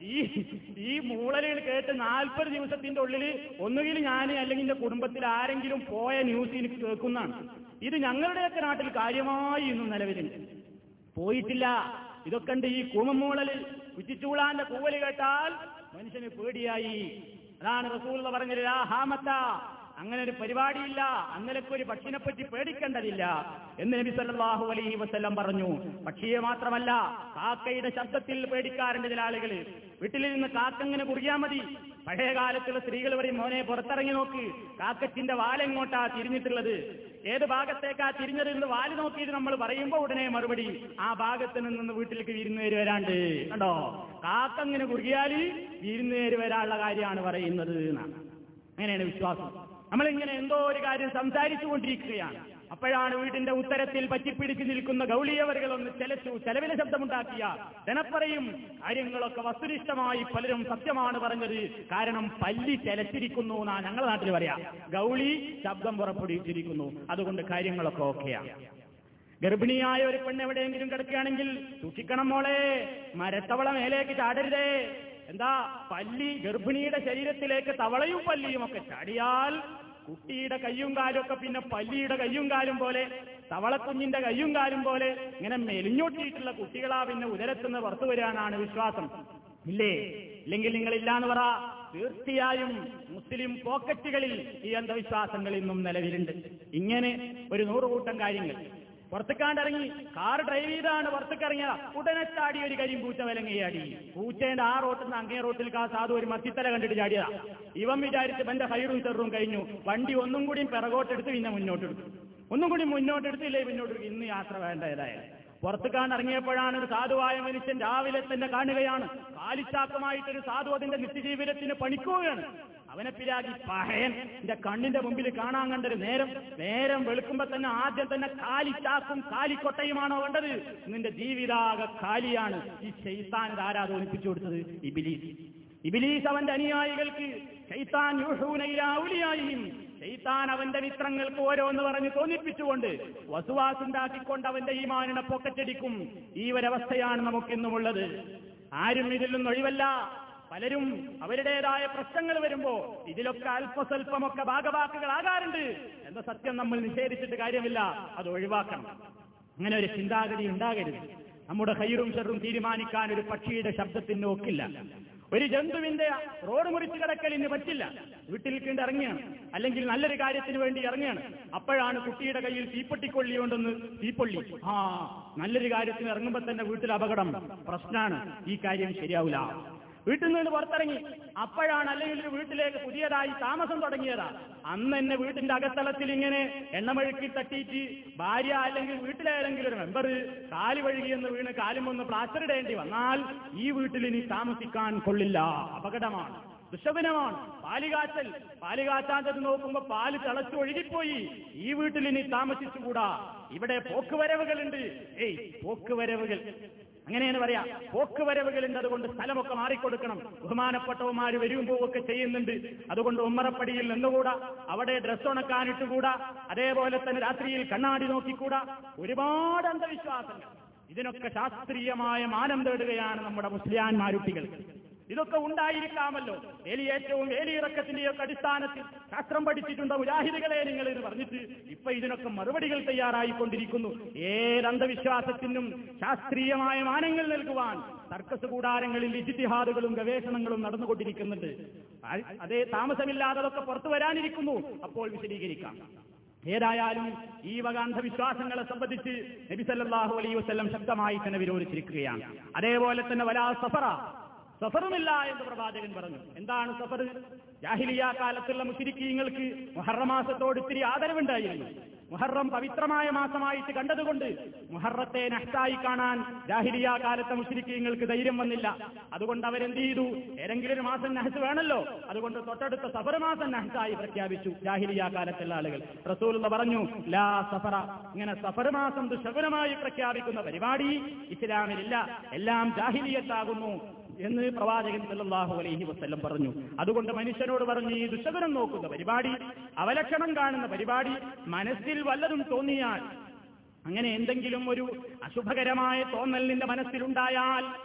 ഈ ഈ മൂളലുകൾ കേട്ട് നാൽപ്പത് ദിവസത്തിന്റെ ഉള്ളിൽ ഒന്നുകിൽ ഞാൻ അല്ലെങ്കിൽ എന്റെ കുടുംബത്തിൽ ആരെങ്കിലും പോയ ന്യൂസ് എനിക്ക് കേൾക്കുന്നതാണ് ഇത് ഞങ്ങളുടെയൊക്കെ നാട്ടിൽ കാര്യമായി ഇന്നും നിലവിലുണ്ട് പോയിട്ടില്ല ഇതൊക്കെ ഉണ്ട് ഈ കൂമമൂളലിൽ കുറ്റിച്ചൂളാന്റെ കൂവല് കേട്ടാൽ മനുഷ്യന് പേടിയായി അതാണ് റസൂൽ പറഞ്ഞത് "ലാ ഹാമത്ത അങ്ങനെ ഒരു പരിപാടിയില്ല അന്നലൊക്കെ ഒരു പക്ഷിനെ പറ്റി പേടിക്കേണ്ടതില്ല എന്ന് നബി സല്ലല്ലാഹു അലൈഹി വസല്ലം പറഞ്ഞു പക്ഷിയെ മാത്രമല്ല കാക്കയുടെ ശബ്ദത്തിൽ പേടിക്കാറുണ്ട് ചില ആളുകൾ വീട്ടിൽ നിന്ന് കാക്ക ഇങ്ങനെ കുറിയാ മതി പഴയ കാലത്തുള്ള സ്ത്രീകൾ പറയും മോനെ പുറത്തിറങ്ങി നോക്ക് കാക്കത്തിന്റെ വാലെങ്ങോട്ടാ തിരിഞ്ഞിട്ടുള്ളത് ഏത് ഭാഗത്തേക്കാ തിരിഞ്ഞത് എന്ന് വാല് നോക്കിയിട്ട് നമ്മൾ പറയുമ്പോൾ ഉടനെ മറുപടി ആ ഭാഗത്ത് നിന്ന് വീട്ടിലേക്ക് വിരുന്നുകാര് വരാണ്ട് കണ്ടോ കാക്ക ഇങ്ങനെ കുറുകിയാല് വിരുന്നുകാര് വരാനുള്ള കാര്യമാണ് പറയുന്നത് എന്നാണ് അങ്ങനെയാണ് വിശ്വാസം നമ്മളിങ്ങനെ എന്തോ ഒരു കാര്യം സംസാരിച്ചു കൊണ്ടിരിക്കുകയാണ് അപ്പോഴാണ് വീടിന്റെ ഉത്തരത്തിൽ പറ്റിപ്പിടിച്ചു നിൽക്കുന്ന ഗൗളിയവറുകൾ ഒന്ന് ചെലച്ചു ചെലവിലെ ശബ്ദമുണ്ടാക്കിയ ജനപ്പറയും കാര്യങ്ങളൊക്കെ വസ്തുനിഷ്ഠമായി പലരും സത്യമാണ് പറഞ്ഞത് കാരണം പല്ലി ചെലച്ചിരിക്കുന്നു എന്നാ ഞങ്ങളുടെ നാട്ടിൽ പറയാം ഗൗളി ശബ്ദം പുറപ്പെടുവിച്ചിരിക്കുന്നു അതുകൊണ്ട് കാര്യങ്ങളൊക്കെ ഓക്കെയാണ് ഗർഭിണിയായ ഒരു പെണ്ണ് എവിടെയെങ്കിലും കിടക്കുകയാണെങ്കിൽ സൂക്ഷിക്കണം മോളെ മരത്തവള മേലേക്ക് ചാടരുതേ എന്താ പല്ലി ഗർഭിണിയുടെ ശരീരത്തിലേക്ക് തവളയും പല്ലിയും ഒക്കെ ചാടിയാൽ കുട്ടിയുടെ കയ്യും കാലും ഒക്കെ പിന്നെ പല്ലിയുടെ കയ്യും കാലും പോലെ തവളക്കുഞ്ഞിന്റെ കയ്യും കാലും പോലെ ഇങ്ങനെ മെലിഞ്ഞൊട്ടിയിട്ടുള്ള കുട്ടികളാ പിന്നെ ഉദരത്തുനിന്ന് പുറത്തു വരാനാണ് വിശ്വാസം ഇല്ലേ ഇല്ലെങ്കിൽ നിങ്ങൾ ഇല്ലാന്ന് പറ തീർച്ചയായും മുസ്ലിം പോക്കറ്റുകളിൽ ഈ അന്ധവിശ്വാസങ്ങൾ ഇന്നും നിലവിലുണ്ട് ഇങ്ങനെ ഒരു നൂറുകൂട്ടം കാര്യങ്ങൾ പുറത്തേക്കാണ്ടിറങ്ങി കാർ ഡ്രൈവ് ചെയ്താണ് പുറത്തേക്ക് ഇറങ്ങിയ ഉടനെ ചാടി ഒരു കരിയും പൂച്ച വിലങ്ങിയാടി പൂച്ചേന്റെ ആ റോട്ടിൽ നിന്ന് അങ്ങേ റോട്ടിൽ ആ സാധു ഒരു മത്തിത്തല കണ്ടിട്ട് ചാടിയതാ ഇവൻ വിചാരിച്ച് എന്റെ ഹൈറും ചെറും കഴിഞ്ഞു വണ്ടി ഒന്നും കൂടി പിറകോട്ടെടുത്ത് പിന്നെ മുന്നോട്ടെടുത്തു ഒന്നും കൂടി മുന്നോട്ടെടുത്തില്ലേ പിന്നോട്ടെടുക്കും ഇന്ന് യാത്ര വേണ്ട ഏതായാലും പുറത്തുകാണ്ട് ഇറങ്ങിയപ്പോഴാണ് ഒരു സാധുവായ മനുഷ്യൻ രാവിലെ തന്നെ കാണുകയാണ് കാലിച്ചാക്കമായിട്ടൊരു സാധു അതിന്റെ നിത്യജീവിതത്തിന് പണിക്കുകയാണ് അവനെ പിരാഗി പഹയൻ എന്റെ കണ്ണിന്റെ മുമ്പിൽ കാണാൻ കണ്ടൊരു നേരം നേരം വെളുക്കുമ്പോ തന്നെ ആദ്യം തന്നെ കാലിച്ചാക്കും കാലിക്കൊട്ടയുമാണോ കണ്ടത് നിന്റെ ജീവിതാകെ കാലിയാണ് ഈ ശൈത്താൻ ആരാ തോന്നിപ്പിച്ചു കൊടുത്തത് ഇബിലീസ് ഇബിലീസ് അവന്റെ അനുയായികൾക്ക് ശൈത്താൻ യൂഹൂനയിലാവുലിയായും ശൈത്താൻ അവന്റെ മിത്രങ്ങൾക്ക് ഓരോന്ന് പറഞ്ഞ് തോന്നിപ്പിച്ചുകൊണ്ട് വസുവാസുണ്ടാക്കിക്കൊണ്ട് അവന്റെ ഈമാനിനെ പൊക്കറ്റടിക്കും ഈ ഒരവസ്ഥയാണ് നമുക്കിന്നുമുള്ളത് ആരും ഇതിൽ നിന്ന് ഒഴിവല്ല പലരും അവരുടേതായ പ്രശ്നങ്ങൾ വരുമ്പോ ഇതിലൊക്കെ അല്പസ്വല്പമൊക്കെ ഭാഗവാക്കുകളാകാറുണ്ട് എന്ന സത്യം നമ്മൾ നിഷേധിച്ചിട്ട് കാര്യമില്ല അത് ഒഴിവാക്കണം അങ്ങനെ ഒരു ചിന്താഗതി ഉണ്ടാകരുത് നമ്മുടെ ഹൈറും ഷെറും തീരുമാനിക്കാൻ ഒരു പക്ഷിയുടെ ശബ്ദത്തിന് ഒക്കില്ല ഒരു ജന്തുവിന്റെ റോഡ് മുറിച്ച് കിടക്കലിന് പറ്റില്ല വീട്ടിൽ കണ്ട് ഇറങ്ങിയാണ് അല്ലെങ്കിൽ നല്ലൊരു കാര്യത്തിന് വേണ്ടി ഇറങ്ങിയാണ് അപ്പോഴാണ് കുട്ടിയുടെ കയ്യിൽ തീപ്പെട്ടിക്കൊള്ളി കൊണ്ടൊന്ന് തീപ്പൊള്ളി ആ നല്ലൊരു കാര്യത്തിന് ഇറങ്ങുമ്പോ തന്നെ വീട്ടിൽ അപകടം പ്രശ്നമാണ് ഈ കാര്യം ശരിയാവില്ല വീട്ടിൽ നിന്ന് പുറത്തിറങ്ങി അപ്പോഴാണ് അല്ലെങ്കിൽ ഒരു വീട്ടിലേക്ക് പുതിയതായി താമസം തുടങ്ങിയതാ അന്ന് എന്നെ വീട്ടിന്റെ അകത്തളത്തിൽ ഇങ്ങനെ എണ്ണമെഴുക്കി തട്ടിയിട്ട് ഭാര്യ അല്ലെങ്കിൽ വീട്ടിലെ ഏതെങ്കിലും ഒരു മെമ്പർ കാല് വഴുകിയെന്ന് വീണ് കാലും ഒന്ന് പ്ലാസ്റ്റർ ഇടേണ്ടി വന്നാൽ ഈ വീട്ടിൽ ഇനി താമസിക്കാൻ കൊള്ളില്ല അപകടമാണ് ദുഷബനമാണ് പാല് കാച്ചൽ പാല് കാച്ചാത്തത് നോക്കുമ്പോ പാല് തിളച്ചു ഒഴുകിപ്പോയി ഈ വീട്ടിൽ ഇനി താമസിച്ചുകൂടാ ഇവിടെ പോക്കുവരവുകളുണ്ട് ഏയ് പോക്കുവരവുകൾ അങ്ങനെയാണ് പറയാ പോക്കുവരവുകളുണ്ട് അതുകൊണ്ട് സ്ഥലമൊക്കെ മാറിക്കൊടുക്കണം ബഹുമാനപ്പെട്ടവന്മാര് വരും പോവൊക്കെ ചെയ്യുന്നുണ്ട് അതുകൊണ്ട് ഉമ്മറപ്പടിയിൽ നിന്നുകൂടാ അവിടെ ഡ്രസ് ഉണക്കാനിട്ടുകൂടാ അതേപോലെ തന്നെ രാത്രിയിൽ കണ്ണാടി നോക്കിക്കൂടാ ഒരുപാട് അന്ധവിശ്വാസങ്ങൾ ഇതിനൊക്കെ ശാസ്ത്രീയമായ മാനം തേടുകയാണ് നമ്മുടെ മുസ്ലിയാന്മാരുട്ടികൾ ഇതൊക്കെ ഉണ്ടായിരിക്കാമല്ലോ വേലിയേറ്റവും വേലിയിറക്കത്തിന്റെയൊക്കെ അടിസ്ഥാനത്തിൽ ശാസ്ത്രം പഠിച്ചിട്ടുണ്ടോ മുജാഹിദുകളെ നിങ്ങൾ എന്ന് പറഞ്ഞിട്ട് ഇപ്പൊ ഇതിനൊക്കെ മറുപടികൾ തയ്യാറായിക്കൊണ്ടിരിക്കുന്നു ഏത് അന്ധവിശ്വാസത്തിനും ശാസ്ത്രീയമായ മാനങ്ങൾ നൽകുവാൻ സർക്കസ് കൂടാരങ്ങളിൽ ഇജിത്തിഹാദുകളും ഗവേഷണങ്ങളും നടന്നുകൊണ്ടിരിക്കുന്നുണ്ട് ആ- അതേ താമസമില്ലാതെ അതൊക്കെ പുറത്തു വരാനിരിക്കുന്നു അപ്പോൾ വിശദീകരിക്കാം ഏതായാലും ഈ വക അന്ധവിശ്വാസങ്ങളെ സംബന്ധിച്ച് നബി സല്ലല്ലാഹു അലൈഹി വസല്ലം ശക്തമായി തന്നെ വിരോധിച്ചിരിക്കുകയാണ് അതേപോലെ തന്നെ വലാ സഫറ സഫറുമില്ല എന്ന് പ്രവാചകൻ പറഞ്ഞു എന്താണ് സഫർ ജാഹിലിയ കാലത്തുള്ള മുസ്ലിക്കീങ്ങൾക്ക് മുഹറമാസത്തോട് ഇത്തിരി ആദരവുണ്ടായിരുന്നു മുഹറം പവിത്രമായ മാസമായിട്ട് കണ്ടതുകൊണ്ട് മുഹറത്തെ നഷ്ടായി കാണാൻ ജാഹിലിയ കാലത്തെ മുസ്ലിക്കീങ്ങൾക്ക് ധൈര്യം വന്നില്ല അതുകൊണ്ട് അവരെന്ത് ചെയ്തു ഏതെങ്കിലും ഒരു മാസം നഹസ് വേണമല്ലോ അതുകൊണ്ട് തൊട്ടടുത്ത സഫർ മാസം നഹസായി പ്രഖ്യാപിച്ചു ജാഹിലിയ കാലത്തുള്ള ആളുകൾ റസൂൽ പറഞ്ഞു ലാ സഫറ ഇങ്ങനെ സഫർ മാസം ദുശകുനമായി പ്രഖ്യാപിക്കുന്ന പരിപാടി ഇസ്ലാമിലില്ല എല്ലാം ജാഹിലിയത്താകുന്നു എന്ന് പ്രവാചകൻ സല്ലല്ലാഹു അലൈഹി വസല്ലം പറഞ്ഞു അതുകൊണ്ട് മനുഷ്യനോട് പറഞ്ഞു ഈ ദുശകരം നോക്കുന്ന പരിപാടി അവലക്ഷണം കാണുന്ന പരിപാടി മനസ്സിൽ വല്ലതും തോന്നിയാൽ അങ്ങനെ എന്തെങ്കിലും ഒരു അശുഭകരമായ തോന്നൽ നിന്റെ മനസ്സിലുണ്ടായാൽ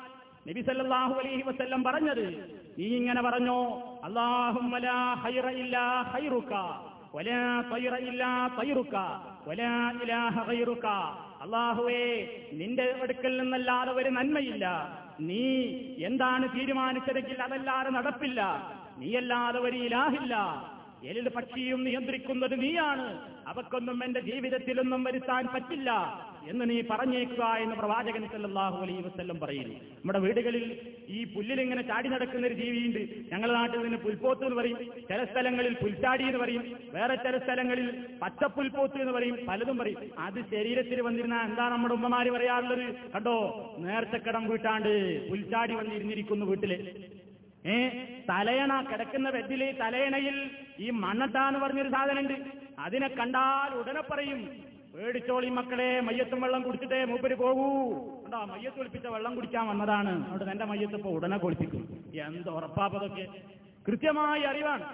നബി സല്ലല്ലാഹു അലൈഹി വസല്ലം പറഞ്ഞത് നീ ഇങ്ങനെ പറഞ്ഞോ അല്ലാഹുമ്മ ലാ ഖൈറ ഇല്ലാ ഖൈറുക വലാ ത്വയ്റ ഇല്ലാ ത്വയ്റുക വലാ ഇലാഹ ഗൈറുക അല്ലാഹുവേ നിന്റെ അടുക്കൽ നിന്നല്ലാതെ ഒരു നന്മയില്ല നീ എന്താണ് തീരുമാനിച്ചതെങ്കിൽ അതല്ലാതെ നടപ്പില്ല നീയല്ലാതെ ഒരു ഇലാഹില്ല എലിൽ പക്ഷിയും നിയന്ത്രിക്കുന്നത് നീയാണ് അവക്കൊന്നും എന്റെ ജീവിതത്തിലൊന്നും വരുത്താൻ പറ്റില്ല എന്ന് നീ പറഞ്ഞേക്കുക എന്ന് പ്രവാചകൻ സല്ലല്ലാഹു അലൈഹി വസല്ലം പറയുന്നു നമ്മുടെ വീടുകളിൽ ഈ പുല്ലിലിങ്ങനെ ചാടി നടക്കുന്ന ഒരു ജീവിയുണ്ട് ഞങ്ങളുടെ നാട്ടിൽ നിന്ന് പുൽപോത്ത് എന്ന് പറയും ചില സ്ഥലങ്ങളിൽ പുൽച്ചാടി എന്ന് പറയും വേറെ ചില സ്ഥലങ്ങളിൽ പച്ചപ്പുൽപോത്ത് എന്ന് പറയും പലതും പറയും അത് ശരീരത്തിൽ വന്നിരുന്ന എന്താ നമ്മുടെ ഉമ്മമാര് പറയാറുള്ളത് കണ്ടോ നേർച്ചക്കടം വീട്ടാണ്ട് പുൽച്ചാടി വന്നിരുന്നിരിക്കുന്നു വീട്ടില് ഏ തലയണ കിടക്കുന്ന ബെഡിലെ തലയണയിൽ ഈ മണ്ണട്ടാന്ന് പറഞ്ഞൊരു സാധനമുണ്ട് അതിനെ കണ്ടാൽ ഉടനെ പറയും പേടിച്ചോളി മക്കളെ മയ്യത്തും വെള്ളം കുടിച്ചിട്ടേ മൂപ്പര് പോകൂ കണ്ടോ മയ്യത്ത് കുളിപ്പിച്ച വെള്ളം കുടിക്കാൻ വന്നതാണ് അവിടെ എന്റെ മയ്യത്ത് ഇപ്പൊ ഉടനെ കുളിപ്പിക്കും എന്ത് ഉറപ്പാപ്പതൊക്കെ കൃത്യമായ അറിവാണ്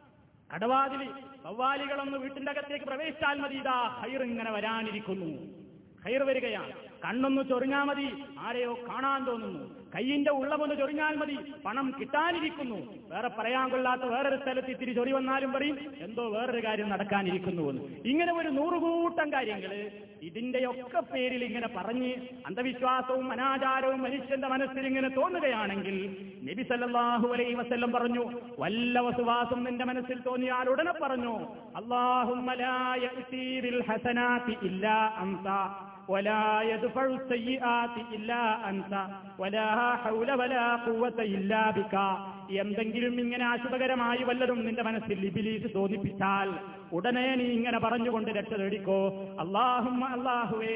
കടവാതിലി വവ്വാലികളൊന്ന് വീട്ടിന്റെ അകത്തേക്ക് പ്രവേശിച്ചാൽ മതി ഇതാ ഹൈർ ഇങ്ങനെ വരാനിരിക്കുന്നു ഹൈർ വരികയാണ് കണ്ണൊന്ന് ചൊറിഞ്ഞാൽ മതി ആരെയോ കാണാൻ തോന്നുന്നു കയ്യിന്റെ ഉള്ളമൊന്ന് ചൊറിഞ്ഞാൽ മതി പണം കിട്ടാനിരിക്കുന്നു വേറെ പറയാൻ കൊള്ളാത്ത വേറൊരു സ്ഥലത്ത് ഇത്തിരി ചൊറി വന്നാലും പറയും എന്തോ വേറൊരു കാര്യം നടക്കാനിരിക്കുന്നു എന്ന് ഇങ്ങനെ ഒരു നൂറുകൂട്ടം കാര്യങ്ങള് ഇതിന്റെയൊക്കെ പേരിൽ ഇങ്ങനെ പറഞ്ഞ് അന്ധവിശ്വാസവും അനാചാരവും മനുഷ്യന്റെ മനസ്സിൽ ഇങ്ങനെ തോന്നുകയാണെങ്കിൽ നബി സല്ലല്ലാഹു അലൈഹി വസല്ലം പറഞ്ഞു വല്ല വസുവാസം നിന്റെ മനസ്സിൽ തോന്നിയാൽ ഉടനെ പറഞ്ഞു അല്ലാഹുമ്മ ലാ യഅ്തി ബിൽ ഹസനാതി ഇല്ലാ അൻത ولا يدفع السيئات إلا أنت ولا حول ولا قوة إلا بك എന്തെങ്കിലും ഇങ്ങനെ അശുഭകരമായി വല്ലതും നിന്റെ മനസ്സിൽ ഇബിലീസ് തോന്നിപ്പിച്ചാൽ ഉടനെ നീ ഇങ്ങനെ പറഞ്ഞുകൊണ്ട് രക്ഷ തേടിക്കോ അള്ളാഹും അള്ളാഹുവേ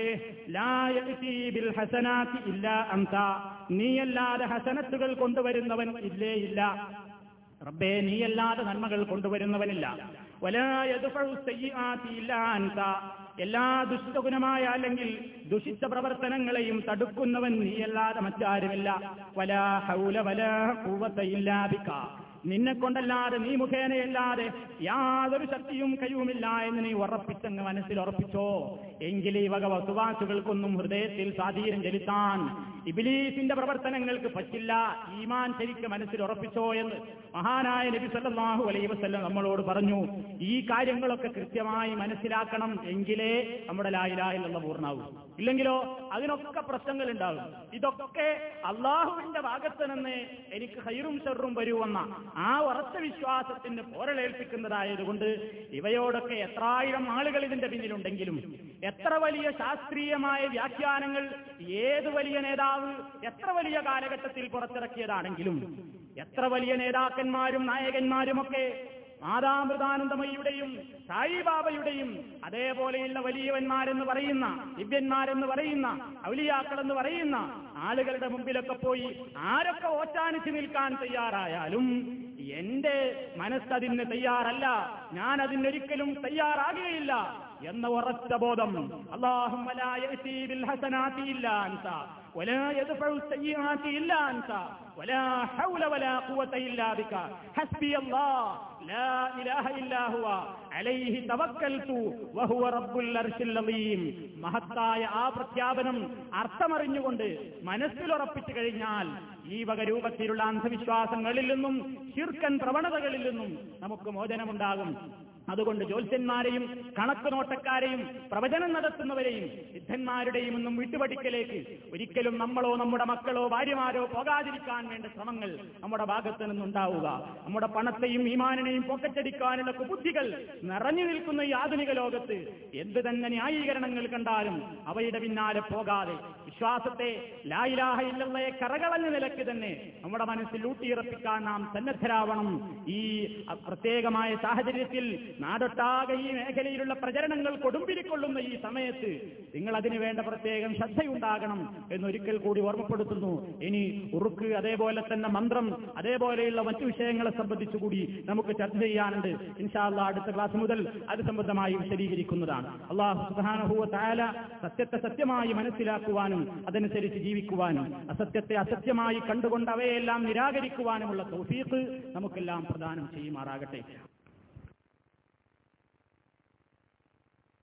ലായത്തി ബിൽ ഹസനാത്തി ഇല്ല അന്ത നീയല്ലാതെ ഹസനത്തുകൾ കൊണ്ടുവരുന്നവൻ ഇല്ലേ ഇല്ല റബ്ബേ നീയല്ലാതെ നന്മകൾ കൊണ്ടുവരുന്നവനില്ല എല്ലാ ദുഷ്ടഗുണമായ അല്ലെങ്കിൽ ദുഷിച്ച പ്രവർത്തനങ്ങളെയും തടുക്കുന്നവൻ നീയല്ലാതെ മറ്റാരുമില്ല വലാ ഹൗല വലാ കൂവത്തയില്ലാതിക്ക നിന്നെ കൊണ്ടല്ലാതെ നീ മുഖേനയല്ലാതെ യാതൊരു ശക്തിയും കഴിവുമില്ല എന്ന് നീ ഉറപ്പിച്ചങ്ങ് മനസ്സിൽ ഉറപ്പിച്ചോ എങ്കിൽ ഈ വക വസുവാസുകൾക്കൊന്നും ഹൃദയത്തിൽ സ്വാധീനം ചെലുത്താൻ ഇബിലീസിന്റെ പ്രവർത്തനങ്ങൾക്ക് പറ്റില്ല ഈമാൻ ശരിക്ക് മനസ്സിൽ ഉറപ്പിച്ചോ എന്ന് മഹാനായ നബി സല്ലല്ലാഹു അലൈഹി വസല്ലം നമ്മളോട് പറഞ്ഞു ഈ കാര്യങ്ങളൊക്കെ കൃത്യമായി മനസ്സിലാക്കണം എങ്കിലേ നമ്മുടെ ലായിലായിലുള്ള പൂർണ്ണാവും ഇല്ലെങ്കിലോ അതിനൊക്കെ പ്രശ്നങ്ങൾ ഉണ്ടാകും ഇതൊക്കെ അള്ളാഹുവിന്റെ ഭാഗത്ത് നിന്ന് എനിക്ക് ഹൈറും ഷെറും വരുമെന്ന ആ ഉറച്ച വിശ്വാസത്തിന് പോരളേൽപ്പിക്കുന്നതായതുകൊണ്ട് ഇവയോടൊക്കെ എത്രായിരം ആളുകൾ ഇതിന്റെ പിന്നിലുണ്ടെങ്കിലും എത്ര വലിയ ശാസ്ത്രീയമായ വ്യാഖ്യാനങ്ങൾ ഏത് വലിയ നേതാവ് എത്ര വലിയ കാലഘട്ടത്തിൽ പുറത്തിറക്കിയതാണെങ്കിലും എത്ര വലിയ നേതാക്കന്മാരും നായകന്മാരുമൊക്കെ മാതാമൃതാനന്ദമയിയുടെയും സായിബാബയുടെയും അതേപോലെയുള്ള വലിയവന്മാരെന്ന് പറയുന്ന ദിവ്യന്മാരെന്ന് പറയുന്ന ഔലിയാക്കളെന്ന് പറയുന്ന ആളുകളുടെ മുമ്പിലൊക്കെ പോയി ആരൊക്കെ ഓച്ചാനിച്ച് നിൽക്കാൻ തയ്യാറായാലും എന്റെ മനസ്സതിന് തയ്യാറല്ല ഞാൻ അതിനൊരിക്കലും തയ്യാറാകുകയില്ല എന്ന ഉറച്ച ബോധം അള്ളാഹും ولا يدفع السيئات إلا أنت ولا حول ولا قوة إلا بك حسبي الله لا إله إلا هو عليه توكلت وهو رب العرش العظيم മഹത്തായ ആ പ്രഖ്യാപനം അർത്ഥമറിഞ്ഞുകൊണ്ട് മനസ്സിലുറപ്പിച്ചു കഴിഞ്ഞാൽ ഈ വക രൂപത്തിലുള്ള അന്ധവിശ്വാസങ്ങളിൽ നിന്നും ശിർക്കൻ പ്രവണതകളിൽ നിന്നും നമുക്ക് മോചനമുണ്ടാകും അതുകൊണ്ട് ജ്യോത്സ്യന്മാരെയും കണക്ക് നോട്ടക്കാരെയും പ്രവചനം നടത്തുന്നവരെയും സിദ്ധന്മാരുടെയും ഒന്നും വിട്ടുപടിക്കലേക്ക് ഒരിക്കലും നമ്മളോ നമ്മുടെ മക്കളോ ഭാര്യമാരോ പോകാതിരിക്കാൻ വേണ്ട ശ്രമങ്ങൾ നമ്മുടെ ഭാഗത്ത് നിന്നുണ്ടാവുക നമ്മുടെ പണത്തെയും ഈമാനിനെയും പൊക്കച്ചടിക്കാനുള്ള ബുദ്ധികൾ നിറഞ്ഞു നിൽക്കുന്ന ഈ ആധുനിക ലോകത്ത് എന്ത് തന്നെ ന്യായീകരണങ്ങൾ കണ്ടാലും അവയുടെ പിന്നാലെ പോകാതെ വിശ്വാസത്തെ ലായിലാഹ ഇല്ലയെ കറകളഞ്ഞ നിലയ്ക്ക് തന്നെ നമ്മുടെ മനസ്സിൽ ഊട്ടിയിറപ്പിക്കാൻ നാം സന്നദ്ധരാവണം ഈ പ്രത്യേകമായ സാഹചര്യത്തിൽ നാടൊട്ടാകെ ഈ മേഖലയിലുള്ള പ്രചരണങ്ങൾ കൊടുമ്പിരിക്കൊള്ളുന്ന ഈ സമയത്ത് നിങ്ങൾ അതിനു വേണ്ട പ്രത്യേകം ശ്രദ്ധയുണ്ടാകണം എന്നൊരിക്കൽ കൂടി ഓർമ്മപ്പെടുത്തുന്നു ഇനി ഉറുക്ക് അതേപോലെ തന്നെ മന്ത്രം അതേപോലെയുള്ള മറ്റു വിഷയങ്ങളെ സംബന്ധിച്ചുകൂടി നമുക്ക് ചർച്ച ചെയ്യാനുണ്ട് ഇൻഷാല്ല അടുത്ത ക്ലാസ് മുതൽ അത് സംബന്ധമായി വിശദീകരിക്കുന്നതാണ് അള്ളാഹു സുധാനഹുവ താല സത്യത്തെ സത്യമായി മനസ്സിലാക്കുവാനും അതനുസരിച്ച് ജീവിക്കുവാനും അസത്യത്തെ അസത്യമായി കണ്ടുകൊണ്ട് അവയെല്ലാം നിരാകരിക്കുവാനുമുള്ള തൗഫീഖ് നമുക്കെല്ലാം പ്രദാനം ചെയ്യുമാറാകട്ടെ